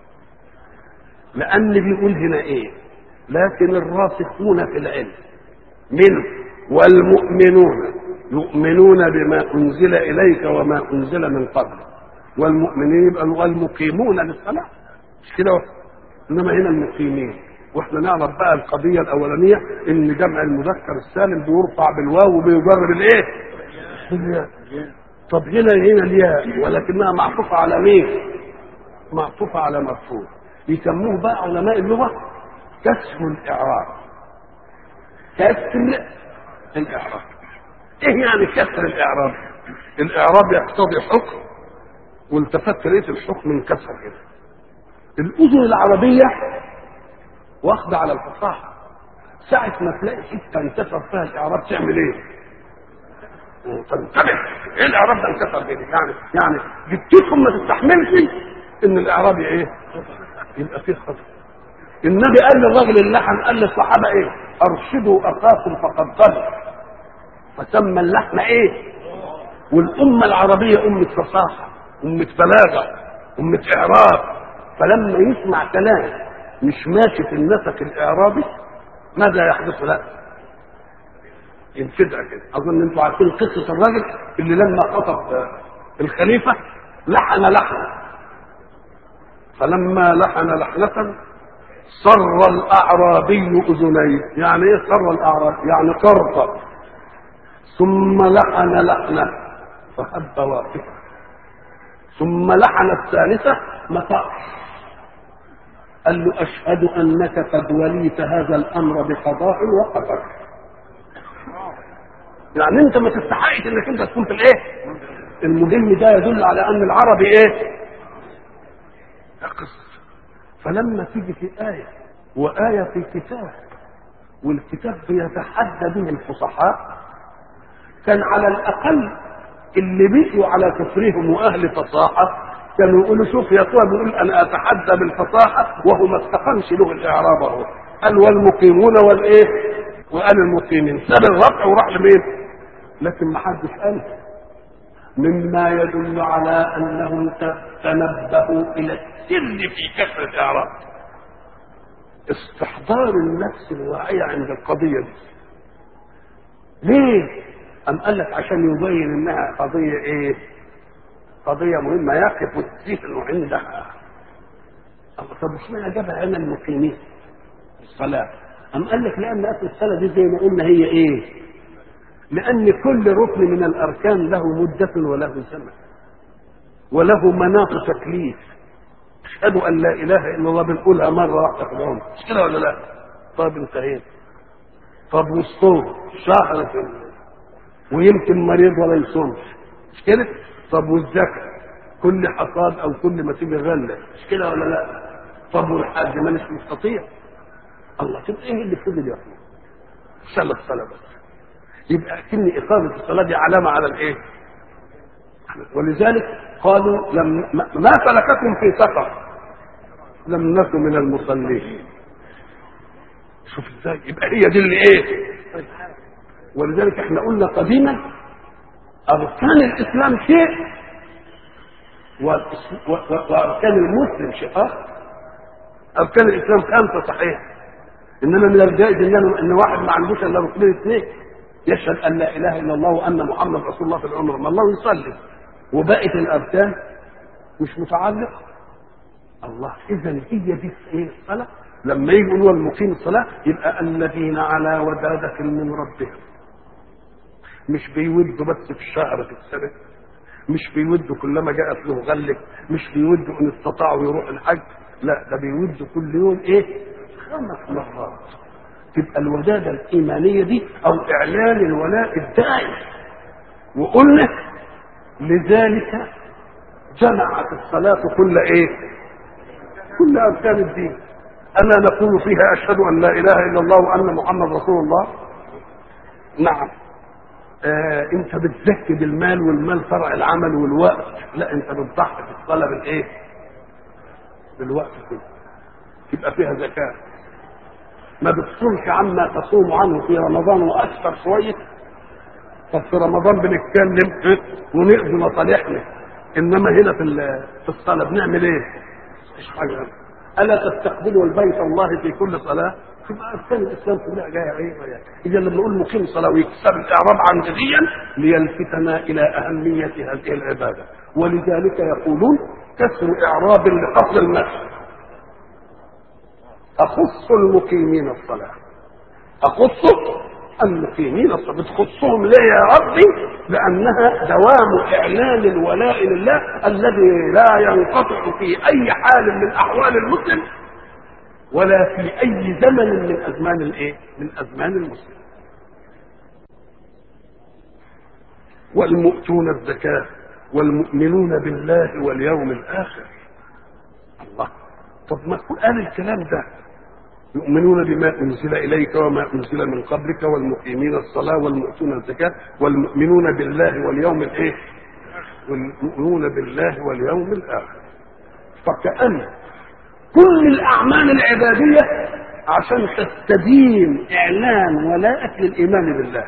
لان بيقول هنا ايه لكن الراسخون في العلم منه والمؤمنون يؤمنون بما انزل اليك وما انزل من قبل والمؤمنين يبقى والمقيمون للصلاه مش كده انما هنا المقيمين واحنا نعرف بقى القضيه الاولانيه ان جمع المذكر السالم بيرفع بالواو وبيجر بالايه؟ بالياء طب هنا هنا الياء ولكنها معطوفة على مين؟ معطوفة على مرفوع يسموه بقى علماء اللغة كسر الإعراب كسر الإعراب إيه يعني كسر الإعراب؟ الإعراب يقتضي حكم والتفت لقيت الحكم انكسر كده الأذن العربية واخدة على الفصاحة ساعة ما تلاقي حتة انكسر فيها الإعراب تعمل إيه؟ تنتبه ايه الاعراب ده انكسر بيني يعني يعني جبتكم ما تستحملش ان الاعراب ايه يبقى فيه خطر النبي قال للراجل اللحن قال للصحابه ايه ارشدوا اخاكم فقد ضل فسمى اللحن ايه والامه العربيه امه فصاحه امه بلاغه امه اعراب فلما يسمع كلام مش ماشي في النسق الاعرابي ماذا يحدث له ينفدع كده اظن انتوا عارفين قصه الراجل اللي لما خطب الخليفه لحن لحنا فلما لحن لحنة صر الأعرابي أذنيه يعني إيه صر الأعرابي يعني طرطر ثم لحن لحنة فهب واقفا ثم لحن الثالثة مطاش قال له أشهد أنك قد وليت هذا الأمر بقضاء وقدر يعني انت ما تستحقش انك انت تكون في الايه المهم ده يدل على ان العربي ايه يقص فلما تيجي في آية وآية في كتاب والكتاب بيتحدى به الفصحاء كان على الأقل اللي بقوا على كفرهم وأهل فصاحة كانوا يقولوا شوف يا اخويا بيقول انا اتحدى بالفصاحه وهو ما استقامش له الاعراب اهو قال والمقيمون والايه وقال المقيمين ساب الرفع وراح لمين لكن ما حدش قال مما يدل على انهم تنبهوا الى السر في كسر الاعراب استحضار النفس الواعيه عند القضيه دي ليه ام قال لك عشان يبين انها قضيه ايه قضيه مهمه يقف الذهن عندها طب اشمعنى جابها هنا المقيمين الصلاه أم قال لك لأن أصل الصلاة دي زي ما قلنا هي إيه؟ لأن كل ركن من الأركان له مدة وله زمن وله مناط تكليف أشهد أن لا إله إلا الله بنقولها مرة واحدة في العمر مش كده ولا لا؟ طب انتهينا طب والصوم شهر في ويمكن مريض ولا يصومش مش كده؟ طب والزكاة كل حصاد أو كل ما تيجي غلة مش كده ولا لا؟ طب والحج مانيش مستطيع الله تبقى ايه اللي فضل يا اخويا صلى الصلاه بس يبقى كن اقامه الصلاه دي علامه على الايه ولذلك قالوا لم ما سلككم في سقر لم نكن من المصلين شوف ازاي يبقى هي دي اللي ايه ولذلك احنا قلنا قديما اركان الاسلام شيء والإس- و- و- واركان المسلم شيء اخر اركان الاسلام خمسه صحيح انما من الجائز ان ان واحد ما عندوش الا ركنين اثنين يشهد ان لا اله الا الله وان محمد رسول الله في العمر ما الله يصلي وبقيه الاركان مش متعلقه الله اذا هي دي ايه الصلاه لما يجي يقولوا المقيم الصلاه يبقى الذين على ودادة من ربهم مش بيودوا بس في الشهر في السنه مش بيودوا كلما جاءت له غلة مش بيودوا ان استطاعوا يروح الحج لا ده بيودوا كل يوم ايه خمس مرات تبقى الودادة الإيمانية دي أو إعلان الولاء الدائم وقلنا لذلك جمعت الصلاة كل إيه؟ كل أركان الدين ألا نقول فيها أشهد أن لا إله إلا الله وأن محمد رسول الله نعم آه انت بتزكي بالمال والمال فرع العمل والوقت لا انت بتضحي في الصلاه بالايه بالوقت كله يبقى فيها زكاه ما بتصومش عما تصوم عنه في رمضان واكثر شويه طب في رمضان بنتكلم ونقضي مصالحنا انما هنا في ال- في الصلاه بنعمل ايه؟ مفيش حاجه الا تستقبلوا البيت الله في كل صلاه تبقى اركان الاسلام كلها جايه ايه اذا لما نقول مقيم صلاه ويكسر الاعراب عن جزيا ليلفتنا الى اهميه هذه العباده ولذلك يقولون كسر اعراب لقصد النفس اخص المقيمين الصلاه اخص المقيمين الصلاه بتخصهم ليه يا ربي لانها دوام اعلان الولاء لله الذي لا ينقطع في اي حال من احوال المسلم ولا في اي زمن من ازمان الايه من ازمان المسلم والمؤتون الزكاه والمؤمنون بالله واليوم الاخر الله طب ما قال الكلام ده يؤمنون بما انزل اليك وما انزل من قبلك والمقيمين الصلاه والمؤتون الزكاه والمؤمنون بالله واليوم الايه والمؤمنون بالله واليوم الاخر فكأن كل الاعمال العباديه عشان تستدين اعلان ولاءك للايمان بالله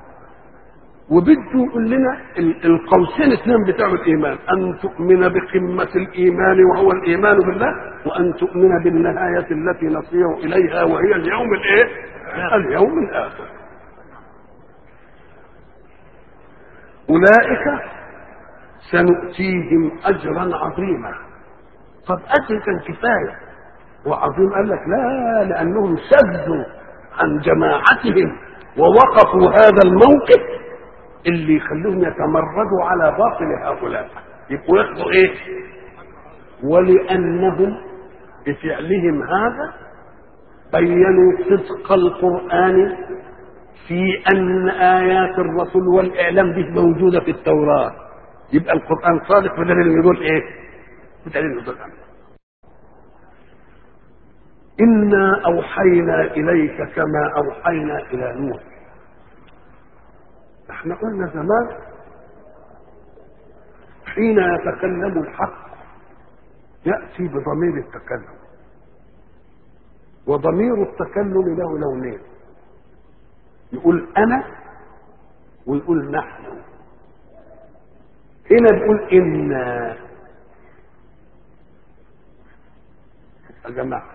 وبده يقول لنا ال- القوسين اثنين بتوع الايمان ان تؤمن بقمه الايمان وهو الايمان بالله وان تؤمن بالنهايه التي نصير اليها وهي اليوم الايه؟ اليوم الاخر. اولئك سنؤتيهم اجرا عظيما. طب اجر كان كفايه وعظيم قال لك لا لانهم سدوا عن جماعتهم ووقفوا هذا الموقف اللي يخليهم يتمردوا على باطل هؤلاء يبقوا ياخدوا ايه ولانهم بفعلهم هذا بينوا صدق القران في ان ايات الرسول والاعلام به موجوده في التوراه يبقى القران صادق بدليل يقول ايه بدليل يقول أمر. انا اوحينا اليك كما اوحينا الى نوح احنا قلنا زمان حين يتكلم الحق يأتي بضمير التكلم وضمير التكلم له لونين يقول أنا ويقول نحن هنا بيقول إنا يا جماعة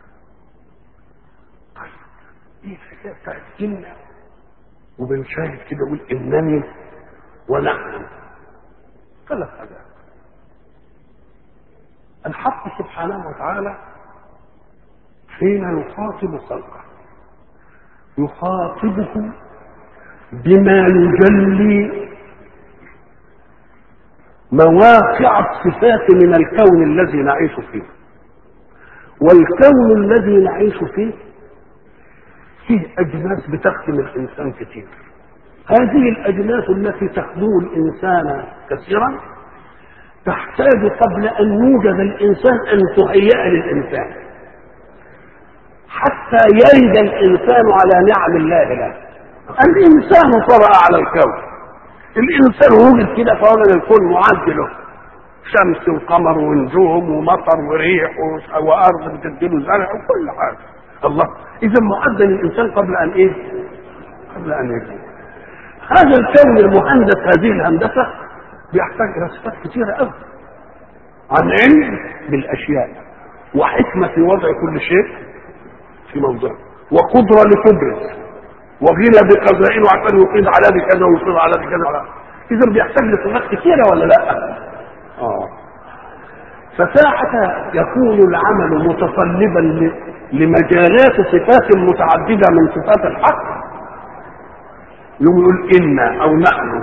طيب ايه الحكاية بتاعت إنا وبنشاهد كده يقول انني ونحن ثلاث حاجات الحق سبحانه وتعالى حين يخاطب خلقه يخاطبه بما يجلي مواقع الصفات من الكون الذي نعيش فيه والكون الذي نعيش فيه فيه أجناس بتخدم الإنسان كثير هذه الأجناس التي تخدم الإنسان كثيرا تحتاج قبل أن يوجد الإنسان أن تهيأ للإنسان حتى يرد الإنسان على نعم الله له الإنسان طرأ على الكون الإنسان وجد كده فوجد الكون معد له شمس وقمر ونجوم ومطر وريح وأرض بتديله زرع وكل حاجة الله اذا مؤذن الانسان قبل ان ايه قبل ان يجي هذا الكون المهندس هذه الهندسه بيحتاج الى صفات كثيره قوي عن علم بالاشياء وحكمه في وضع كل شيء في موضعه وقدره لتبرز وغنى بقضائه عشان يقيم على دي كذا ويقيم على دي كذا اذا بيحتاج لصفات كثيره ولا لا؟ اه فساعة يكون العمل متطلبا ل- لمجالات صفات متعددة من صفات الحق يقوم يقول إنا أو نحن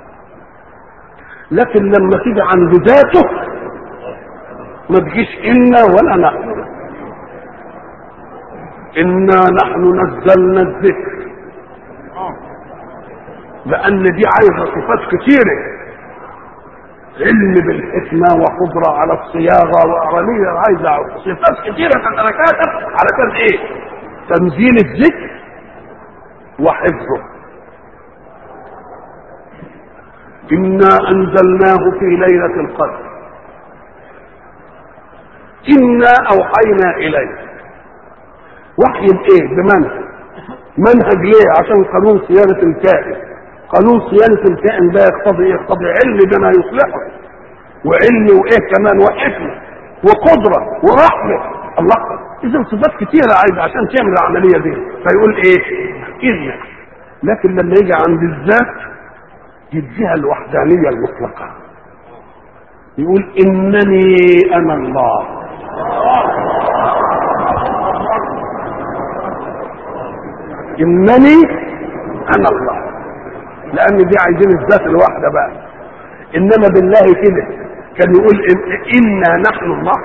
لكن لما تيجي عند ذاته ما تجيش إنا ولا نحن إنا نحن نزلنا الذكر لأن دي عايزة صفات كتيرة علم بالحكمة وقدرة على الصياغة وأرامية عايزة صفات كتيرة تتركاتها علشان إيه؟ تنزيل الذكر وحفظه إنا أنزلناه في ليلة القدر إنا أوحينا إليك وحي بإيه؟ بمنهج منهج ليه؟ عشان قانون صيانة الكائن قانون صيانة الكائن ده يقتضي إيه؟ يقتضي علم بما يصلحه وعلم وإيه كمان وحكمة وقدرة ورحمة الله إذا صفات كتيرة عايزة عشان تعمل العملية دي فيقول إيه؟ إذن لكن لما يجي عند الذات يديها الوحدانية المطلقة يقول إنني أنا الله إنني أنا الله لأن دي عايزين الذات الواحدة بقى إنما بالله كده كان يقول إن إنا نحن الله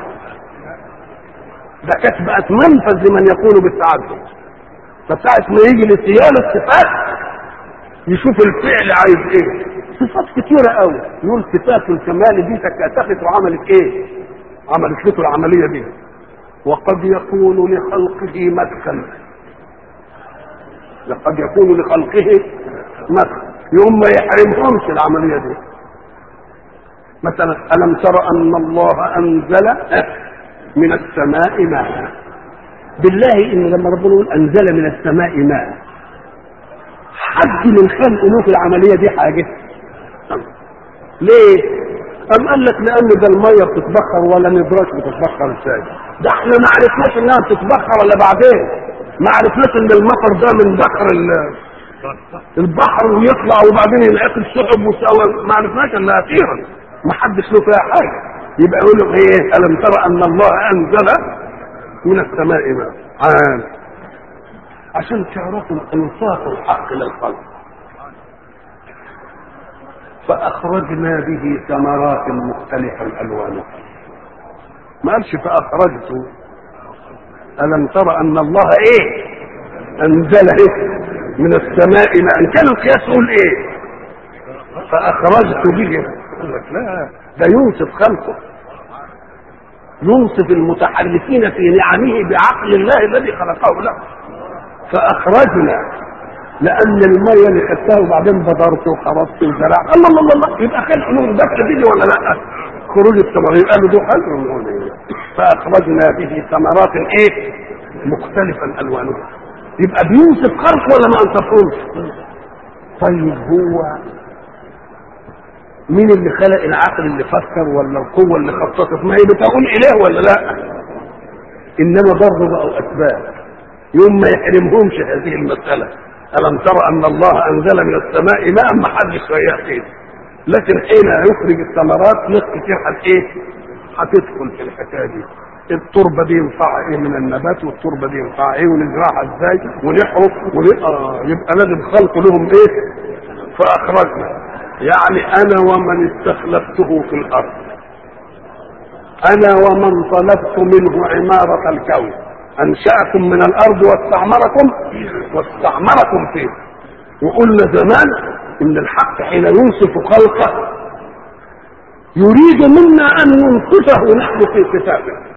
ده كانت بقت منفذ لمن يقول بالتعدد فساعة ما يجي لصيانة الصفات يشوف الفعل عايز ايه صفات كتيرة قوي يقول صفات الكمال دي تكاتفت وعملت ايه عملت له العملية دي وقد يكون لخلقه مدخل لقد يكون لخلقه مدخل يوم ما يحرمهمش العملية دي مثلا ألم تر أن الله أنزل من السماء ماء بالله إن لما ربنا يقول أنزل من السماء ماء حد من خلق له في العمليه دي حاجه ليه أم قال لك لأن ده المية بتتبخر ولا ندراش بتتبخر ازاي؟ ده احنا ما عرفناش انها بتتبخر ولا بعدين ما عرفناش ان المطر ده من بحر ال- البحر ويطلع وبعدين ينعقد سحب وسوى ما عرفناش الا اخيرا ما حدش له فيها حاجه يبقى يقول له ايه الم ترى ان الله انزل من السماء ماء عام عشان تعرفوا انصاف الحق للخلق فأخرجنا به ثمرات مختلفا ألوانها ما قالش فأخرجت ألم ترى أن الله إيه أنزل إيه من السماء ماء كان القياس يقول إيه فأخرجت به قال لك لا ده ينصف خلقه ينصف المتحركين في نعمه بعقل الله الذي خلقه له فأخرجنا لان الميه اللي خدتها وبعدين بدرت وخرجت وزرعت الله الله الله يبقى خلق له الدفع دي ولا لا خروج الثمر يبقى له ده خلق فاخرجنا به ثمرات ايه مختلفا الوانها يبقى بيوصف خلق ولا ما انصفهمش طيب هو مين اللي خلق العقل اللي فكر ولا القوه اللي خططت ما هي بتقول اله ولا لا انما برضه بقوا اسباب يوم ما يحرمهمش هذه المساله ألم ترى أن الله أنزل من السماء ماء ما حدش وياه فيه لكن حين يخرج الثمرات ناس كتير هت إيه؟ هتدخل في الحكاية دي التربة دي ينفع ايه من النبات والتربة دي ينفع ايه ونزرعها ازاي ونحرق ون... آه يبقى لازم خلق لهم ايه فاخرجنا يعني انا ومن استخلفته في الارض انا ومن طلبت منه عمارة الكون انشأكم من الارض واستعمركم واستعمركم فيه وقلنا زمان ان الحق حين ينصف خلقه يريد منا ان ننصفه نحن في صفاته